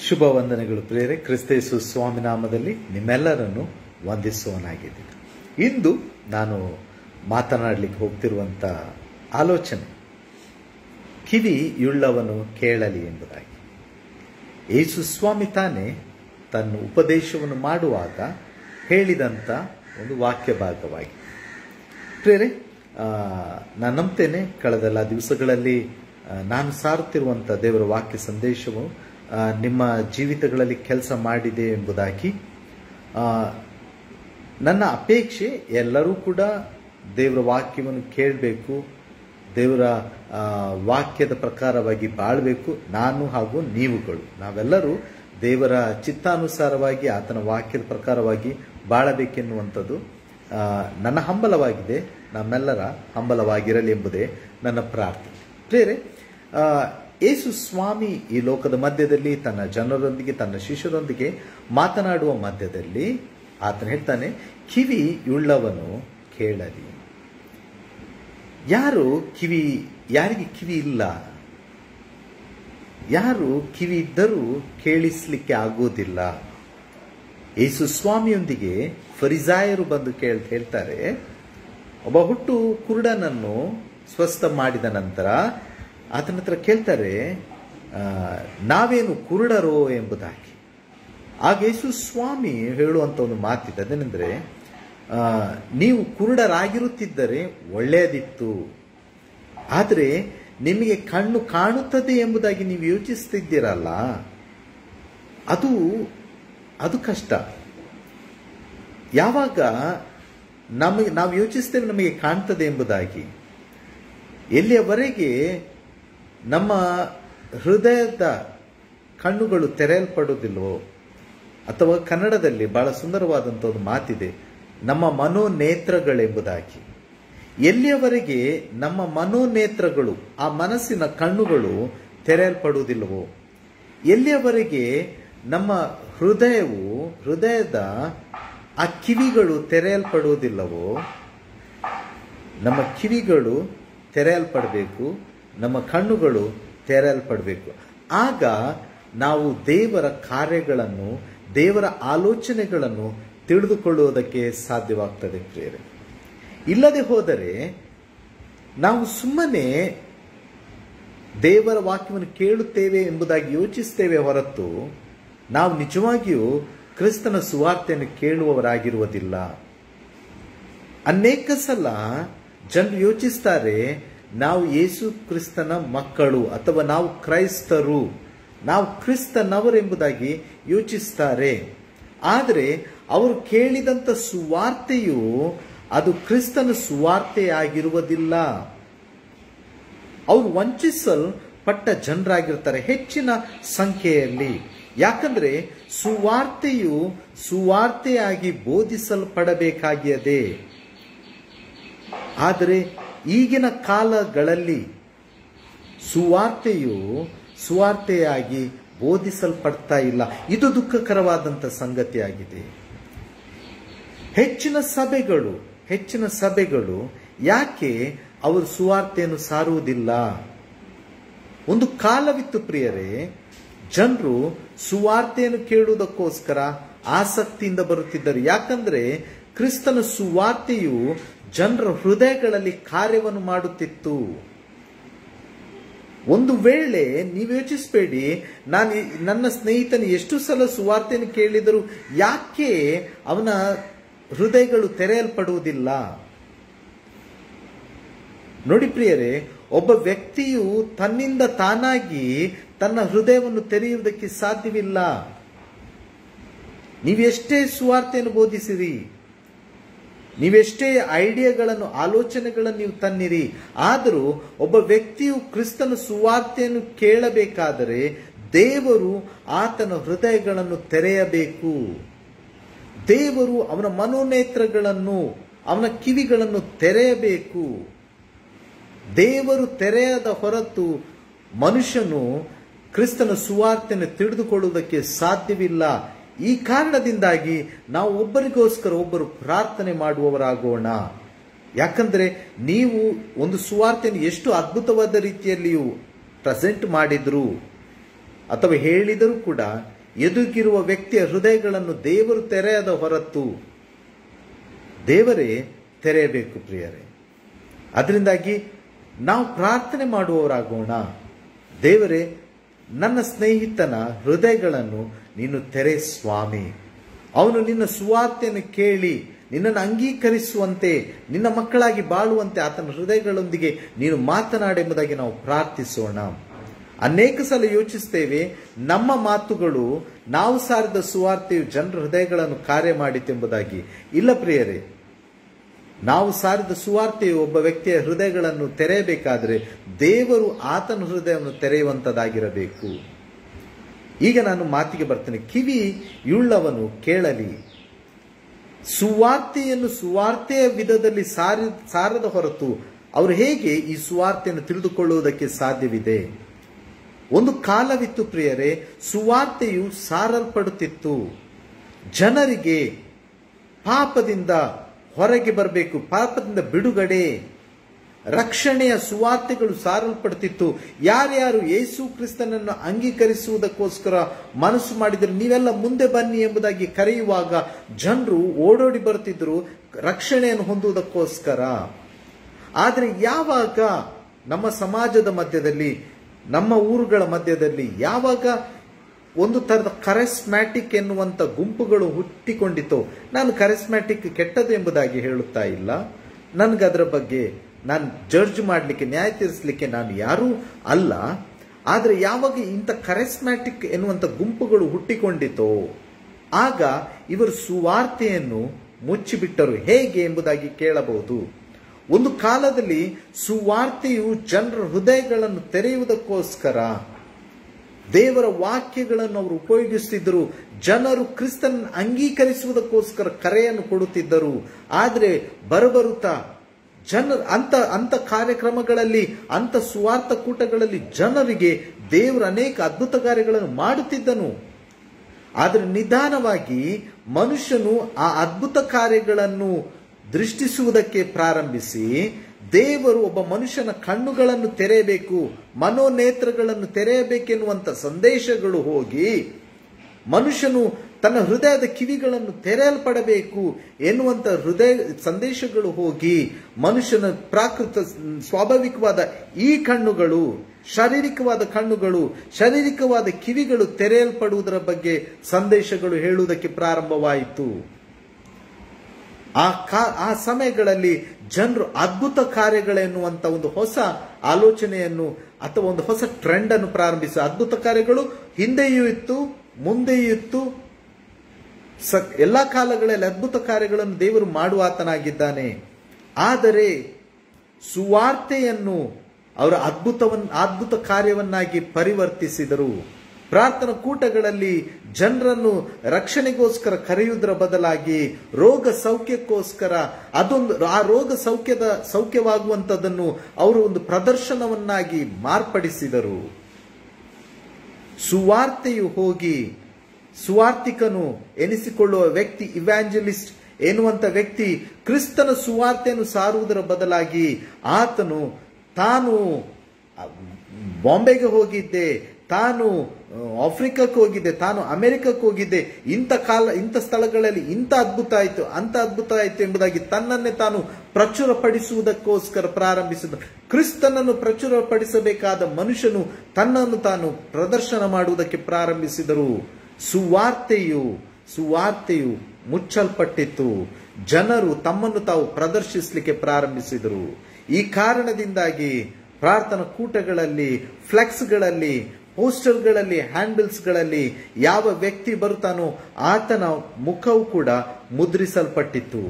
ಶುಭ ವಂದನೆಗಳು ಪ್ರೇರೆ ಕ್ರಿಸ್ತೇಸು ಸ್ವಾಮಿ ನಾಮದಲ್ಲಿ ನಿಮ್ಮೆಲ್ಲರನ್ನು ವಂದಿಸುವನಾಗಿದ್ದೀನಿ ಇಂದು ನಾನು ಮಾತನಾಡಲಿಕ್ಕೆ ಹೋಗ್ತಿರುವಂಥ ಆಲೋಚನೆ ಕಿವಿ ಯುಳ್ಳವನು ಕೇಳಲಿ ಎಂಬುದಾಗಿ ಯೇಸು ಸ್ವಾಮಿ ತಾನೇ ತನ್ನ ಉಪದೇಶವನ್ನು ಮಾಡುವಾಗ ಹೇಳಿದಂಥ ಒಂದು ವಾಕ್ಯ ಭಾಗವಾಗಿ ಪ್ರೇರೆ ಆ, ನಾನು ನಂಬ್ತೇನೆ ಕಳೆದೆಲ್ಲ ದಿವಸಗಳಲ್ಲಿ ಆ, ನಾನು ಸಾರುತ್ತಿರುವಂಥ ದೇವರ ವಾಕ್ಯ ಸಂದೇಶವು ಆ, ನಿಮ್ಮ ಜೀವಿತಗಳಲ್ಲಿ ಕೆಲಸ ಮಾಡಿದೆ ಎಂಬುದಾಗಿ ಆ, ನನ್ನ ಅಪೇಕ್ಷೆ ಎಲ್ಲರೂ ಕೂಡ ದೇವರ ವಾಕ್ಯವನ್ನು ಕೇಳಬೇಕು ದೇವರ ಆ, ವಾಕ್ಯದ ಪ್ರಕಾರವಾಗಿ ಬಾಳಬೇಕು ನಾನು ಹಾಗೂ ನೀವುಗಳು ನಾವೆಲ್ಲರೂ ದೇವರ ಚಿತ್ತಾನುಸಾರವಾಗಿ ಆತನ ವಾಕ್ಯದ ಪ್ರಕಾರವಾಗಿ ಬಾಳಬೇಕೆನ್ನುವಂಥದ್ದು ಆ, ನನ್ನ ಹಂಬಲವಾಗಿದೆ ನಮ್ಮೆಲ್ಲರ ಹಂಬಲವಾಗಿರಲಿ ಎಂಬುದೇ ನನ್ನ ಪ್ರಾರ್ಥನೆ ಪ್ರೇರೆ ಆ, ಯೇಸು ಸ್ವಾಮಿ ಈ ಲೋಕದ ಮಧ್ಯದಲ್ಲಿ ತನ್ನ ಜನರೊಂದಿಗೆ ತನ್ನ ಶಿಷ್ಯರೊಂದಿಗೆ ಮಾತನಾಡುವ ಮಧ್ಯದಲ್ಲಿ ಆತನ ಹೇಳ್ತಾನೆ ಕಿವಿ ಉಳ್ಳವನು ಕೇಳಲಿ ಯಾರು ಕಿವಿ ಯಾರಿಗೆ ಕಿವಿ ಇಲ್ಲ ಯಾರು ಕಿವಿ ಇದ್ದರೂ ಕೇಳಿಸ್ಲಿಕ್ಕೆ ಆಗೋದಿಲ್ಲ ಯೇಸು ಸ್ವಾಮಿಯೊಂದಿಗೆ ಫರಿಸಾಯರು ಬಂದು ಕೇಳ್ ಹೇಳ್ತಾರೆ ಒಬ್ಬ ಹುಟ್ಟು ಕುರುಡನನ್ನು ಸ್ವಸ್ಥ ಮಾಡಿದ ನಂತರ ಆತನ ಹತ್ರ ಕೇಳ್ತಾರೆ ಆ, ನಾವೇನು ಕುರುಡರೋ ಎಂಬುದಾಗಿ ಆಗ ಯೇಸು ಸ್ವಾಮಿ ಹೇಳುವಂತ ಒಂದು ಮಾತಿದೆ ಅದೇನೆಂದ್ರೆ ಆ, ನೀವು ಕುರುಡರಾಗಿರುತ್ತಿದ್ದರೆ ಒಳ್ಳೆಯದಿತ್ತು ಆದರೆ ನಿಮಗೆ ಕಣ್ಣು ಕಾಣುತ್ತದೆ ಎಂಬುದಾಗಿ ನೀವು ಯೋಚಿಸ್ತಿದ್ದೀರಲ್ಲ ಅದು ಅದು ಕಷ್ಟ ಯಾವಾಗ ನಮಗೆ ನಾವು ಯೋಚಿಸ್ತೇವೆ ನಮಗೆ ಕಾಣ್ತದೆ ಎಂಬುದಾಗಿ ಎಲ್ಲಿಯವರೆಗೆ ನಮ್ಮ ಹೃದಯದ ಕಣ್ಣುಗಳು ತೆರೆಯಲ್ಪಡುವುದಿಲ್ವೋ ಅಥವಾ ಕನ್ನಡದಲ್ಲಿ ಬಹಳ ಸುಂದರವಾದಂಥ ಒಂದು ಮಾತಿದೆ ನಮ್ಮ ಮನೋನೇತ್ರಗಳೆಂಬುದಾಗಿ ಎಲ್ಲಿಯವರೆಗೆ ನಮ್ಮ ಮನೋನೇತ್ರಗಳು ಆ ಮನಸ್ಸಿನ ಕಣ್ಣುಗಳು ತೆರೆಯಲ್ಪಡುವುದಿಲ್ಲವೋ ಎಲ್ಲಿಯವರೆಗೆ ನಮ್ಮ ಹೃದಯವು ಹೃದಯದ ಆ ಕಿವಿಗಳು ತೆರೆಯಲ್ಪಡುವುದಿಲ್ಲವೋ ನಮ್ಮ ಕಿವಿಗಳು ತೆರೆಯಲ್ಪಡಬೇಕು ನಮ್ಮ ಕಣ್ಣುಗಳು ತೆರೆಯಲ್ಪಡಬೇಕು ಆಗ ನಾವು ದೇವರ ಕಾರ್ಯಗಳನ್ನು ದೇವರ ಆಲೋಚನೆಗಳನ್ನು ತಿಳಿದುಕೊಳ್ಳುವುದಕ್ಕೆ ಸಾಧ್ಯವಾಗ್ತದೆ ಪ್ರೇರೆ ಇಲ್ಲದೆ ಹೋದರೆ ನಾವು ಸುಮ್ಮನೆ ದೇವರ ವಾಕ್ಯವನ್ನು ಕೇಳುತ್ತೇವೆ ಎಂಬುದಾಗಿ ಯೋಚಿಸ್ತೇವೆ ಹೊರತು ನಾವು ನಿಜವಾಗಿಯೂ ಕ್ರಿಸ್ತನ ಸುವಾರ್ತೆಯನ್ನು ಕೇಳುವವರಾಗಿರುವುದಿಲ್ಲ ಅನೇಕ ಸಲ ಜನರು ಯೋಚಿಸ್ತಾರೆ ನಾವು ಯೇಸು ಕ್ರಿಸ್ತನ ಮಕ್ಕಳು ಅಥವಾ ನಾವು ಕ್ರೈಸ್ತರು ನಾವು ಕ್ರಿಸ್ತನವರೆಂಬುದಾಗಿ ಯೋಚಿಸ್ತಾರೆ ಆದರೆ ಅವರು ಕೇಳಿದಂಥ ಸುವಾರ್ತೆಯು ಅದು ಕ್ರಿಸ್ತನ ಸುವಾರ್ತೆಯಾಗಿರುವುದಿಲ್ಲ ಅವರು ವಂಚಿಸಲ್ಪಟ್ಟ ಜನರಾಗಿರ್ತಾರೆ ಹೆಚ್ಚಿನ ಸಂಖ್ಯೆಯಲ್ಲಿ ಯಾಕಂದ್ರೆ ಸುವಾರ್ತೆಯು ಸುವಾರ್ತೆಯಾಗಿ ಬೋಧಿಸಲ್ಪಡಬೇಕಾಗಿದೆ ಆದರೆ ಈಗಿನ ಕಾಲಗಳಲ್ಲಿ ಸುವಾರ್ತೆಯು ಸುವಾರ್ತೆಯಾಗಿ ಬೋಧಿಸಲ್ಪಡ್ತಾ ಇಲ್ಲ ಇದು ದುಃಖಕರವಾದಂಥ ಸಂಗತಿಯಾಗಿದೆ ಹೆಚ್ಚಿನ ಸಭೆಗಳು ಹೆಚ್ಚಿನ ಸಭೆಗಳು ಯಾಕೆ ಅವರು ಸುವಾರ್ತೆಯನ್ನು ಸಾರುವುದಿಲ್ಲ ಒಂದು ಕಾಲವಿತ್ತು ಪ್ರಿಯರೇ ಜನರು ಸುವಾರ್ತೆಯನ್ನು ಕೇಳುವುದಕ್ಕೋಸ್ಕರ ಆಸಕ್ತಿಯಿಂದ ಬರುತ್ತಿದ್ದರು ಯಾಕಂದ್ರೆ ಕ್ರಿಸ್ತನ ಸುವಾರ್ತೆಯು ಜನರ ಹೃದಯಗಳಲ್ಲಿ ಕಾರ್ಯವನ್ನು ಮಾಡುತ್ತಿತ್ತು ಒಂದು ವೇಳೆ ನೀವು ಯೋಚಿಸಬೇಡಿ ನಾನು ಈ- ನನ್ನ ಸ್ನೇಹಿತನು ಎಷ್ಟು ಸಲ ಸುವಾರ್ತೆಯನ್ನು ಕೇಳಿದರೂ ಯಾಕೆ ಅವನ ಹೃದಯಗಳು ತೆರೆಯಲ್ಪಡುವುದಿಲ್ಲ ನೋಡಿ ಪ್ರಿಯರೇ ಒಬ್ಬ ವ್ಯಕ್ತಿಯು ತನ್ನಿಂದ ತಾನಾಗಿ ತನ್ನ ಹೃದಯವನ್ನು ತೆರೆಯುವುದಕ್ಕೆ ಸಾಧ್ಯವಿಲ್ಲ ನೀವೆಷ್ಟೇ ಸುವಾರ್ತೆಯನ್ನು ಬೋಧಿಸಿರಿ ನೀವೆಷ್ಟೇ ಐಡಿಯಾಗಳನ್ನು ಆಲೋಚನೆಗಳನ್ನು ನೀವು ತನ್ನಿರಿ ಆದರೂ ಒಬ್ಬ ವ್ಯಕ್ತಿಯು ಕ್ರಿಸ್ತನ ಸುವಾರ್ತೆಯನ್ನು ಕೇಳಬೇಕಾದರೆ ದೇವರು ಆತನ ಹೃದಯಗಳನ್ನು ತೆರೆಯಬೇಕು ದೇವರು ಅವನ ಮನೋನೇತ್ರಗಳನ್ನು ಅವನ ಕಿವಿಗಳನ್ನು ತೆರೆಯಬೇಕು ದೇವರು ತೆರೆಯದ ಹೊರತು ಮನುಷ್ಯನು ಕ್ರಿಸ್ತನ ಸುವಾರ್ತೆಯನ್ನು ತಿಳಿದುಕೊಳ್ಳುವುದಕ್ಕೆ ಸಾಧ್ಯವಿಲ್ಲ ಈ ಕಾರಣದಿಂದಾಗಿ ನಾವು ಒಬ್ಬರಿಗೋಸ್ಕರ ಒಬ್ಬರು ಪ್ರಾರ್ಥನೆ ಮಾಡುವವರಾಗೋಣ ಯಾಕಂದ್ರೆ ನೀವು ಒಂದು ಸುವಾರ್ತೆಯನ್ನು ಎಷ್ಟು ಅದ್ಭುತವಾದ ರೀತಿಯಲ್ಲಿಯೂ ಪ್ರೆಸೆಂಟ್ ಮಾಡಿದ್ರು ಅಥವಾ ಹೇಳಿದರೂ ಕೂಡ ಎದುಗಿರುವ ವ್ಯಕ್ತಿಯ ಹೃದಯಗಳನ್ನು ದೇವರು ತೆರೆಯದ ಹೊರತು ದೇವರೇ ತೆರೆಯಬೇಕು ಪ್ರಿಯರೇ ಅದರಿಂದಾಗಿ ನಾವು ಪ್ರಾರ್ಥನೆ ಮಾಡುವವರಾಗೋಣ ದೇವರೇ ನನ್ನ ಸ್ನೇಹಿತನ ಹೃದಯಗಳನ್ನು ನೀನು ತೆರೆ ಸ್ವಾಮಿ ಅವನು ನಿನ್ನ ಸುವಾರ್ತೆಯನ್ನು ಕೇಳಿ ನಿನ್ನನ್ನು ಅಂಗೀಕರಿಸುವಂತೆ ನಿನ್ನ ಮಕ್ಕಳಾಗಿ ಬಾಳುವಂತೆ ಆತನ ಹೃದಯಗಳೊಂದಿಗೆ ನೀನು ಮಾತನಾಡೆಂಬುದಾಗಿ ನಾವು ಪ್ರಾರ್ಥಿಸೋಣ ಅನೇಕ ಸಲ ಯೋಚಿಸ್ತೇವೆ ನಮ್ಮ ಮಾತುಗಳು ನಾವು ಸಾರಿದ ಸುವಾರ್ತೆಯು ಜನರ ಹೃದಯಗಳನ್ನು ಕಾರ್ಯ ಮಾಡಿತೆಂಬುದಾಗಿ ಇಲ್ಲ ಪ್ರಿಯರೇ ನಾವು ಸಾರಿದ ಸುವಾರ್ತೆಯು ಒಬ್ಬ ವ್ಯಕ್ತಿಯ ಹೃದಯಗಳನ್ನು ತೆರೆಯಬೇಕಾದರೆ ದೇವರು ಆತನ ಹೃದಯವನ್ನು ತೆರೆಯುವಂತದಾಗಿರಬೇಕು ಈಗ ನಾನು ಮಾತಿಗೆ ಬರ್ತೇನೆ ಕಿವಿ ಯುಳ್ಳವನು ಕೇಳಲಿ ಸುವಾರ್ತೆಯನ್ನು ಸುವಾರ್ತೆಯ ವಿಧದಲ್ಲಿ ಸಾರಿ ಸಾರದ ಹೊರತು ಅವರು ಹೇಗೆ ಈ ಸುವಾರ್ತೆಯನ್ನು ತಿಳಿದುಕೊಳ್ಳುವುದಕ್ಕೆ ಸಾಧ್ಯವಿದೆ ಒಂದು ಕಾಲವಿತ್ತು ಪ್ರಿಯರೇ ಸುವಾರ್ತೆಯು ಸಾರಲ್ಪಡುತ್ತಿತ್ತು ಜನರಿಗೆ ಪಾಪದಿಂದ ಹೊರಗೆ ಬರಬೇಕು ಪಾಪದಿಂದ ಬಿಡುಗಡೆ ರಕ್ಷಣೆಯ ಸುವಾರ್ತೆಗಳು ಸಾರಲ್ಪಡುತ್ತಿತ್ತು ಯಾರ್ಯಾರು ಯೇಸು ಕ್ರಿಸ್ತನನ್ನು ಅಂಗೀಕರಿಸುವುದಕ್ಕೋಸ್ಕರ ಮನಸ್ಸು ಮಾಡಿದರೆ ನೀವೆಲ್ಲ ಮುಂದೆ ಬನ್ನಿ ಎಂಬುದಾಗಿ ಕರೆಯುವಾಗ ಜನರು ಓಡೋಡಿ ಬರುತ್ತಿದ್ದರು ರಕ್ಷಣೆಯನ್ನು ಹೊಂದುವುದಕ್ಕೋಸ್ಕರ ಆದರೆ ಯಾವಾಗ ನಮ್ಮ ಸಮಾಜದ ಮಧ್ಯದಲ್ಲಿ ನಮ್ಮ ಊರುಗಳ ಮಧ್ಯದಲ್ಲಿ ಯಾವಾಗ ಒಂದು ತರದ ಕರೆಸ್ಮ್ಯಾಟಿಕ್ ಎನ್ನುವಂತ ಗುಂಪುಗಳು ಹುಟ್ಟಿಕೊಂಡಿತು ನಾನು ಕರೆಸ್ಮ್ಯಾಟಿಕ್ ಕೆಟ್ಟದು ಎಂಬುದಾಗಿ ಹೇಳುತ್ತಾ ಇಲ್ಲ ನನಗೆ ಅದರ ಬಗ್ಗೆ ನಾನು ಜಡ್ಜ್ ಮಾಡಲಿಕ್ಕೆ ನ್ಯಾಯ ತೀರಿಸಲಿಕ್ಕೆ ನಾನು ಯಾರೂ ಅಲ್ಲ ಆದರೆ ಯಾವಾಗ ಇಂಥ ಕರೆಸ್ಮ್ಯಾಟಿಕ್ ಎನ್ನುವಂಥ ಗುಂಪುಗಳು ಹುಟ್ಟಿಕೊಂಡಿತೋ ಆಗ ಇವರು ಸುವಾರ್ತೆಯನ್ನು ಮುಚ್ಚಿಬಿಟ್ಟರು ಹೇಗೆ ಎಂಬುದಾಗಿ ಕೇಳಬಹುದು ಒಂದು ಕಾಲದಲ್ಲಿ ಸುವಾರ್ತೆಯು ಜನರ ಹೃದಯಗಳನ್ನು ತೆರೆಯುವುದಕ್ಕೋಸ್ಕರ ದೇವರ ವಾಕ್ಯಗಳನ್ನು ಅವರು ಉಪಯೋಗಿಸುತ್ತಿದ್ದರು ಜನರು ಕ್ರಿಸ್ತನ್ ಅಂಗೀಕರಿಸುವುದಕ್ಕೋಸ್ಕರ ಕರೆಯನ್ನು ಕೊಡುತ್ತಿದ್ದರು ಆದರೆ ಬರಬರುತ್ತಾ ಜನ ಅಂತ ಅಂತ ಕಾರ್ಯಕ್ರಮಗಳಲ್ಲಿ ಅಂತ ಸುವಾರ್ಥ ಕೂಟಗಳಲ್ಲಿ ಜನರಿಗೆ ದೇವರು ಅನೇಕ ಅದ್ಭುತ ಕಾರ್ಯಗಳನ್ನು ಮಾಡುತ್ತಿದ್ದನು ಆದರೆ ನಿಧಾನವಾಗಿ ಮನುಷ್ಯನು ಆ ಅದ್ಭುತ ಕಾರ್ಯಗಳನ್ನು ದೃಷ್ಟಿಸುವುದಕ್ಕೆ ಪ್ರಾರಂಭಿಸಿ ದೇವರು ಒಬ್ಬ ಮನುಷ್ಯನ ಕಣ್ಣುಗಳನ್ನು ತೆರೆಯಬೇಕು ಮನೋನೇತ್ರಗಳನ್ನು ತೆರೆಯಬೇಕೆನ್ನುವಂತ ಸಂದೇಶಗಳು ಹೋಗಿ ಮನುಷ್ಯನು ತನ್ನ ಹೃದಯದ ಕಿವಿಗಳನ್ನು ತೆರೆಯಲ್ಪಡಬೇಕು ಎನ್ನುವಂತ ಹೃದಯ ಸಂದೇಶಗಳು ಹೋಗಿ ಮನುಷ್ಯನ ಪ್ರಾಕೃತ ಸ್ವಾಭಾವಿಕವಾದ ಈ ಕಣ್ಣುಗಳು ಶಾರೀರಿಕವಾದ ಕಣ್ಣುಗಳು ಶಾರೀರಿಕವಾದ ಕಿವಿಗಳು ತೆರೆಯಲ್ಪಡುವುದರ ಬಗ್ಗೆ ಸಂದೇಶಗಳು ಹೇಳುವುದಕ್ಕೆ ಪ್ರಾರಂಭವಾಯಿತು ಆ ಕಾ ಆ ಸಮಯಗಳಲ್ಲಿ ಜನರು ಅದ್ಭುತ ಕಾರ್ಯಗಳೆನ್ನುವಂತ ಒಂದು ಹೊಸ ಆಲೋಚನೆಯನ್ನು ಅಥವಾ ಒಂದು ಹೊಸ ಟ್ರೆಂಡ್ ಅನ್ನು ಪ್ರಾರಂಭಿಸ ಅದ್ಭುತ ಕಾರ್ಯಗಳು ಹಿಂದೆಯೂ ಇತ್ತು ಮುಂದೆಯೂ ಇತ್ತು ಸ ಎಲ್ಲ ಕಾಲಗಳಲ್ಲಿ ಅದ್ಭುತ ಕಾರ್ಯಗಳನ್ನು ದೇವರು ಮಾಡುವಾತನಾಗಿದ್ದಾನೆ ಆದರೆ ಸುವಾರ್ತೆಯನ್ನು ಅವರ ಅದ್ಭುತವನ್ ಅದ್ಭುತ ಕಾರ್ಯವನ್ನಾಗಿ ಪರಿವರ್ತಿಸಿದರು ಪ್ರಾರ್ಥನಾ ಕೂಟಗಳಲ್ಲಿ ಜನರನ್ನು ರಕ್ಷಣೆಗೋಸ್ಕರ ಕರೆಯುವುದರ ಬದಲಾಗಿ ರೋಗ ಸೌಖ್ಯಕ್ಕೋಸ್ಕರ ಅದೊಂದು ಆ ರೋಗ ಸೌಖ್ಯದ ಸೌಖ್ಯವಾಗುವಂಥದ್ದನ್ನು ಅವರು ಒಂದು ಪ್ರದರ್ಶನವನ್ನಾಗಿ ಮಾರ್ಪಡಿಸಿದರು ಸುವಾರ್ತೆಯು ಹೋಗಿ ಸುವಾರ್ತಿಕನು ಎನಿಸಿಕೊಳ್ಳುವ ವ್ಯಕ್ತಿ ಇವ್ಯಾಂಜಲಿಸ್ಟ್ ಎನ್ನುವಂತ ವ್ಯಕ್ತಿ ಕ್ರಿಸ್ತನ ಸುವಾರ್ತೆಯನ್ನು ಸಾರುವುದರ ಬದಲಾಗಿ ಆತನು ತಾನು ಬಾಂಬೆಗೆ ಹೋಗಿದ್ದೆ ತಾನು ಆಫ್ರಿಕಕ್ಕೆ ಹೋಗಿದ್ದೆ ತಾನು ಅಮೆರಿಕಕ್ಕೆ ಹೋಗಿದ್ದೆ ಇಂಥ ಕಾಲ ಇಂಥ ಸ್ಥಳಗಳಲ್ಲಿ ಇಂಥ ಅದ್ಭುತ ಆಯಿತು ಅಂತ ಅದ್ಭುತ ಆಯಿತು ಎಂಬುದಾಗಿ ತನ್ನನ್ನೇ ತಾನು ಪ್ರಚುರಪಡಿಸುವುದಕ್ಕೋಸ್ಕರ ಪ್ರಾರಂಭಿಸಿದ ಕ್ರಿಸ್ತನನ್ನು ಪ್ರಚುರಪಡಿಸಬೇಕಾದ ಮನುಷ್ಯನು ತನ್ನನ್ನು ತಾನು ಪ್ರದರ್ಶನ ಮಾಡುವುದಕ್ಕೆ ಪ್ರಾರಂಭಿಸಿದರು ಸುವಾರ್ತೆಯು ಸುವಾರ್ತೆಯು ಮುಚ್ಚಲ್ಪಟ್ಟಿತ್ತು ಜನರು ತಮ್ಮನ್ನು ತಾವು ಪ್ರದರ್ಶಿಸಲಿಕ್ಕೆ ಪ್ರಾರಂಭಿಸಿದರು ಈ ಕಾರಣದಿಂದಾಗಿ ಪ್ರಾರ್ಥನಾ ಕೂಟಗಳಲ್ಲಿ ಫ್ಲೆಕ್ಸ್ಗಳಲ್ಲಿ ಪೋಸ್ಟರ್ಗಳಲ್ಲಿ ಹ್ಯಾಂಡಲ್ಸ್ಗಳಲ್ಲಿ ಯಾವ ವ್ಯಕ್ತಿ ಬರುತ್ತಾನೋ ಆತನ ಮುಖವು ಕೂಡ ಮುದ್ರಿಸಲ್ಪಟ್ಟಿತ್ತು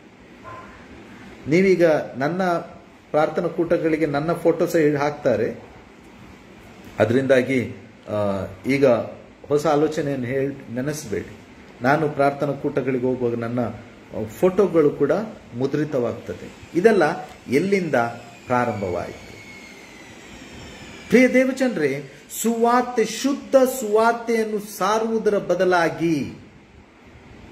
ನೀವೀಗ ನನ್ನ ಪ್ರಾರ್ಥನಾ ಕೂಟಗಳಿಗೆ ನನ್ನ ಫೋಟೋಸ್ ಹಾಕ್ತಾರೆ ಅದರಿಂದಾಗಿ ಈಗ ಹೊಸ ಆಲೋಚನೆಯನ್ನು ಹೇಳಿ ನೆನೆಸಬೇಡಿ ನಾನು ಪ್ರಾರ್ಥನಾ ಕೂಟಗಳಿಗೆ ಹೋಗುವಾಗ ನನ್ನ ಫೋಟೋಗಳು ಕೂಡ ಮುದ್ರಿತವಾಗ್ತದೆ ಇದೆಲ್ಲ ಎಲ್ಲಿಂದ ಪ್ರಾರಂಭವಾಯಿತು ಪ್ರಿಯ ದೇವಚಂದ್ರೆ ಸುವಾರ್ತೆ ಶುದ್ಧ ಸುವಾರ್ತೆಯನ್ನು ಸಾರುವುದರ ಬದಲಾಗಿ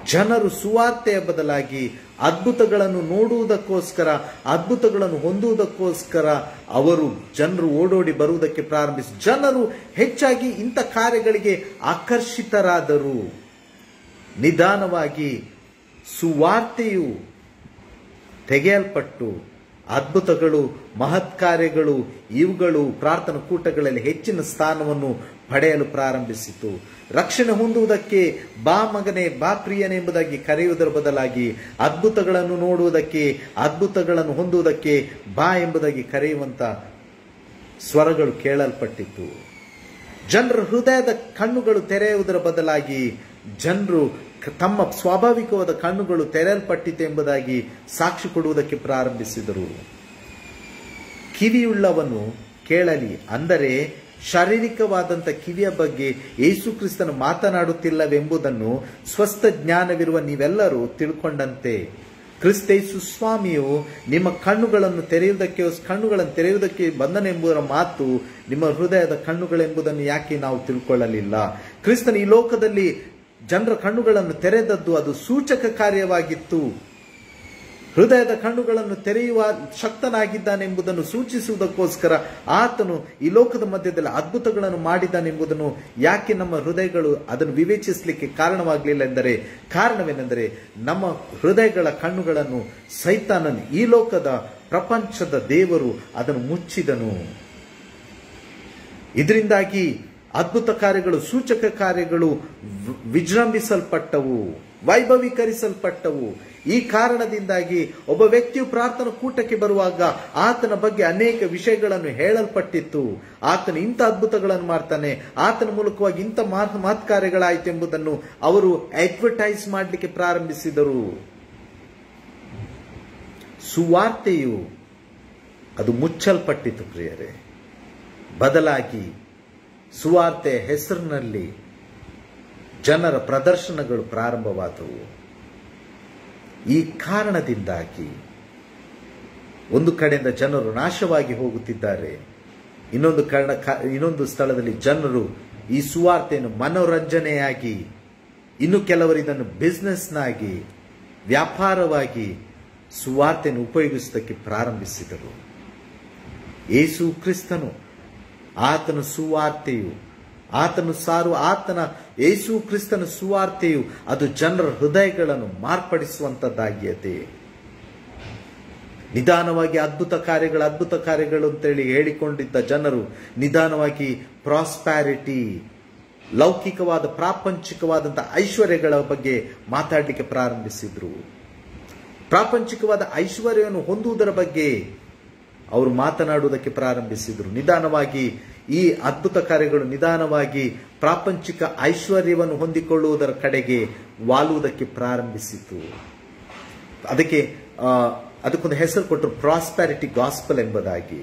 ಜನರು ಸುವಾರ್ತೆಯ ಬದಲಾಗಿ ಅದ್ಭುತಗಳನ್ನು ನೋಡುವುದಕ್ಕೋಸ್ಕರ ಅದ್ಭುತಗಳನ್ನು ಹೊಂದುವುದಕ್ಕೋಸ್ಕರ ಅವರು ಜನರು ಓಡೋಡಿ ಬರುವುದಕ್ಕೆ ಪ್ರಾರಂಭಿಸಿ ಜನರು ಹೆಚ್ಚಾಗಿ ಇಂಥ ಕಾರ್ಯಗಳಿಗೆ ಆಕರ್ಷಿತರಾದರು ನಿಧಾನವಾಗಿ ಸುವಾರ್ತೆಯು ತೆಗೆಯಲ್ಪಟ್ಟು ಅದ್ಭುತಗಳು ಮಹತ್ ಕಾರ್ಯಗಳು ಇವುಗಳು ಪ್ರಾರ್ಥನಾ ಕೂಟಗಳಲ್ಲಿ ಹೆಚ್ಚಿನ ಸ್ಥಾನವನ್ನು ಪಡೆಯಲು ಪ್ರಾರಂಭಿಸಿತು ರಕ್ಷಣೆ ಹೊಂದುವುದಕ್ಕೆ ಬಾ ಮಗನೇ ಬಾ ಪ್ರಿಯನೇ ಎಂಬುದಾಗಿ ಕರೆಯುವುದರ ಬದಲಾಗಿ ಅದ್ಭುತಗಳನ್ನು ನೋಡುವುದಕ್ಕೆ ಅದ್ಭುತಗಳನ್ನು ಹೊಂದುವುದಕ್ಕೆ ಬಾ ಎಂಬುದಾಗಿ ಕರೆಯುವಂತ ಸ್ವರಗಳು ಕೇಳಲ್ಪಟ್ಟಿತು ಜನರ ಹೃದಯದ ಕಣ್ಣುಗಳು ತೆರೆಯುವುದರ ಬದಲಾಗಿ ಜನರು ತಮ್ಮ ಸ್ವಾಭಾವಿಕವಾದ ಕಣ್ಣುಗಳು ತೆರೆಯಲ್ಪಟ್ಟಿತು ಎಂಬುದಾಗಿ ಸಾಕ್ಷಿ ಕೊಡುವುದಕ್ಕೆ ಪ್ರಾರಂಭಿಸಿದರು ಕಿವಿಯುಳ್ಳವನು ಕೇಳಲಿ ಅಂದರೆ ಶಾರೀರಿಕವಾದಂಥ ಕಿವಿಯ ಬಗ್ಗೆ ಯೇಸು ಕ್ರಿಸ್ತನು ಮಾತನಾಡುತ್ತಿಲ್ಲವೆಂಬುದನ್ನು ಸ್ವಸ್ಥ ಜ್ಞಾನವಿರುವ ನೀವೆಲ್ಲರೂ ತಿಳ್ಕೊಂಡಂತೆ ಕ್ರಿಸ್ತೇಸು ಸ್ವಾಮಿಯು ನಿಮ್ಮ ಕಣ್ಣುಗಳನ್ನು ತೆರೆಯುವುದಕ್ಕೆ ಕಣ್ಣುಗಳನ್ನು ತೆರೆಯುವುದಕ್ಕೆ ಬಂದನೆಂಬುದರ ಮಾತು ನಿಮ್ಮ ಹೃದಯದ ಕಣ್ಣುಗಳೆಂಬುದನ್ನು ಯಾಕೆ ನಾವು ತಿಳ್ಕೊಳ್ಳಲಿಲ್ಲ ಕ್ರಿಸ್ತನ ಈ ಲೋಕದಲ್ಲಿ ಜನರ ಕಣ್ಣುಗಳನ್ನು ತೆರೆದದ್ದು ಅದು ಸೂಚಕ ಕಾರ್ಯವಾಗಿತ್ತು ಹೃದಯದ ಕಣ್ಣುಗಳನ್ನು ತೆರೆಯುವ ಶಕ್ತನಾಗಿದ್ದಾನೆಂಬುದನ್ನು ಸೂಚಿಸುವುದಕ್ಕೋಸ್ಕರ ಆತನು ಈ ಲೋಕದ ಮಧ್ಯದಲ್ಲಿ ಅದ್ಭುತಗಳನ್ನು ಮಾಡಿದ್ದಾನೆಂಬುದನ್ನು ಯಾಕೆ ನಮ್ಮ ಹೃದಯಗಳು ಅದನ್ನು ವಿವೇಚಿಸಲಿಕ್ಕೆ ಕಾರಣವಾಗಲಿಲ್ಲ ಎಂದರೆ ಕಾರಣವೇನೆಂದರೆ ನಮ್ಮ ಹೃದಯಗಳ ಕಣ್ಣುಗಳನ್ನು ಸೈತಾನನು ಈ ಲೋಕದ ಪ್ರಪಂಚದ ದೇವರು ಅದನ್ನು ಮುಚ್ಚಿದನು ಇದರಿಂದಾಗಿ ಅದ್ಭುತ ಕಾರ್ಯಗಳು ಸೂಚಕ ಕಾರ್ಯಗಳು ವಿಜೃಂಭಿಸಲ್ಪಟ್ಟವು ವೈಭವೀಕರಿಸಲ್ಪಟ್ಟವು ಈ ಕಾರಣದಿಂದಾಗಿ ಒಬ್ಬ ವ್ಯಕ್ತಿಯು ಪ್ರಾರ್ಥನಾ ಕೂಟಕ್ಕೆ ಬರುವಾಗ ಆತನ ಬಗ್ಗೆ ಅನೇಕ ವಿಷಯಗಳನ್ನು ಹೇಳಲ್ಪಟ್ಟಿತ್ತು ಆತನು ಇಂಥ ಅದ್ಭುತಗಳನ್ನು ಮಾಡ್ತಾನೆ ಆತನ ಮೂಲಕವಾಗಿ ಇಂಥ ಮಾತ್ ಮಾತ್ ಕಾರ್ಯಗಳಾಯಿತು ಎಂಬುದನ್ನು ಅವರು ಅಡ್ವರ್ಟೈಸ್ ಮಾಡಲಿಕ್ಕೆ ಪ್ರಾರಂಭಿಸಿದರು ಸುವಾರ್ತೆಯು ಅದು ಮುಚ್ಚಲ್ಪಟ್ಟಿತು ಪ್ರಿಯರೇ ಬದಲಾಗಿ ಸುವಾರ್ತೆಯ ಹೆಸರಿನಲ್ಲಿ ಜನರ ಪ್ರದರ್ಶನಗಳು ಪ್ರಾರಂಭವಾದವು ಈ ಕಾರಣದಿಂದಾಗಿ ಒಂದು ಕಡೆಯಿಂದ ಜನರು ನಾಶವಾಗಿ ಹೋಗುತ್ತಿದ್ದಾರೆ ಇನ್ನೊಂದು ಕಾರಣ ಇನ್ನೊಂದು ಸ್ಥಳದಲ್ಲಿ ಜನರು ಈ ಸುವಾರ್ತೆಯನ್ನು ಮನೋರಂಜನೆಯಾಗಿ ಇನ್ನು ಕೆಲವರು ಇದನ್ನು ಬಿಸ್ನೆಸ್ನಾಗಿ ವ್ಯಾಪಾರವಾಗಿ ಸುವಾರ್ತೆಯನ್ನು ಉಪಯೋಗಿಸುವುದಕ್ಕೆ ಪ್ರಾರಂಭಿಸಿದರು ಏಸು ಕ್ರಿಸ್ತನು ಆತನ ಸುವಾರ್ತೆಯು ಆತನು ಸಾರುವ ಆತನ ಯೇಸು ಕ್ರಿಸ್ತನ ಸುವಾರ್ತೆಯು ಅದು ಜನರ ಹೃದಯಗಳನ್ನು ಮಾರ್ಪಡಿಸುವಂತದ್ದಾಗಿದೆ ನಿಧಾನವಾಗಿ ಅದ್ಭುತ ಕಾರ್ಯಗಳು ಅದ್ಭುತ ಕಾರ್ಯಗಳು ಅಂತೇಳಿ ಹೇಳಿಕೊಂಡಿದ್ದ ಜನರು ನಿಧಾನವಾಗಿ ಪ್ರಾಸ್ಪ್ಯಾರಿಟಿ ಲೌಕಿಕವಾದ ಪ್ರಾಪಂಚಿಕವಾದಂತಹ ಐಶ್ವರ್ಯಗಳ ಬಗ್ಗೆ ಮಾತಾಡಲಿಕ್ಕೆ ಪ್ರಾರಂಭಿಸಿದ್ರು ಪ್ರಾಪಂಚಿಕವಾದ ಐಶ್ವರ್ಯವನ್ನು ಹೊಂದುವುದರ ಬಗ್ಗೆ ಅವರು ಮಾತನಾಡುವುದಕ್ಕೆ ಪ್ರಾರಂಭಿಸಿದರು ನಿಧಾನವಾಗಿ ಈ ಅದ್ಭುತ ಕಾರ್ಯಗಳು ನಿಧಾನವಾಗಿ ಪ್ರಾಪಂಚಿಕ ಐಶ್ವರ್ಯವನ್ನು ಹೊಂದಿಕೊಳ್ಳುವುದರ ಕಡೆಗೆ ವಾಲುವುದಕ್ಕೆ ಪ್ರಾರಂಭಿಸಿತು ಅದಕ್ಕೆ ಅದಕ್ಕೊಂದು ಹೆಸರು ಕೊಟ್ಟರು ಪ್ರಾಸ್ಪ್ಯಾರಿಟಿ ಗಾಸ್ಪಲ್ ಎಂಬುದಾಗಿ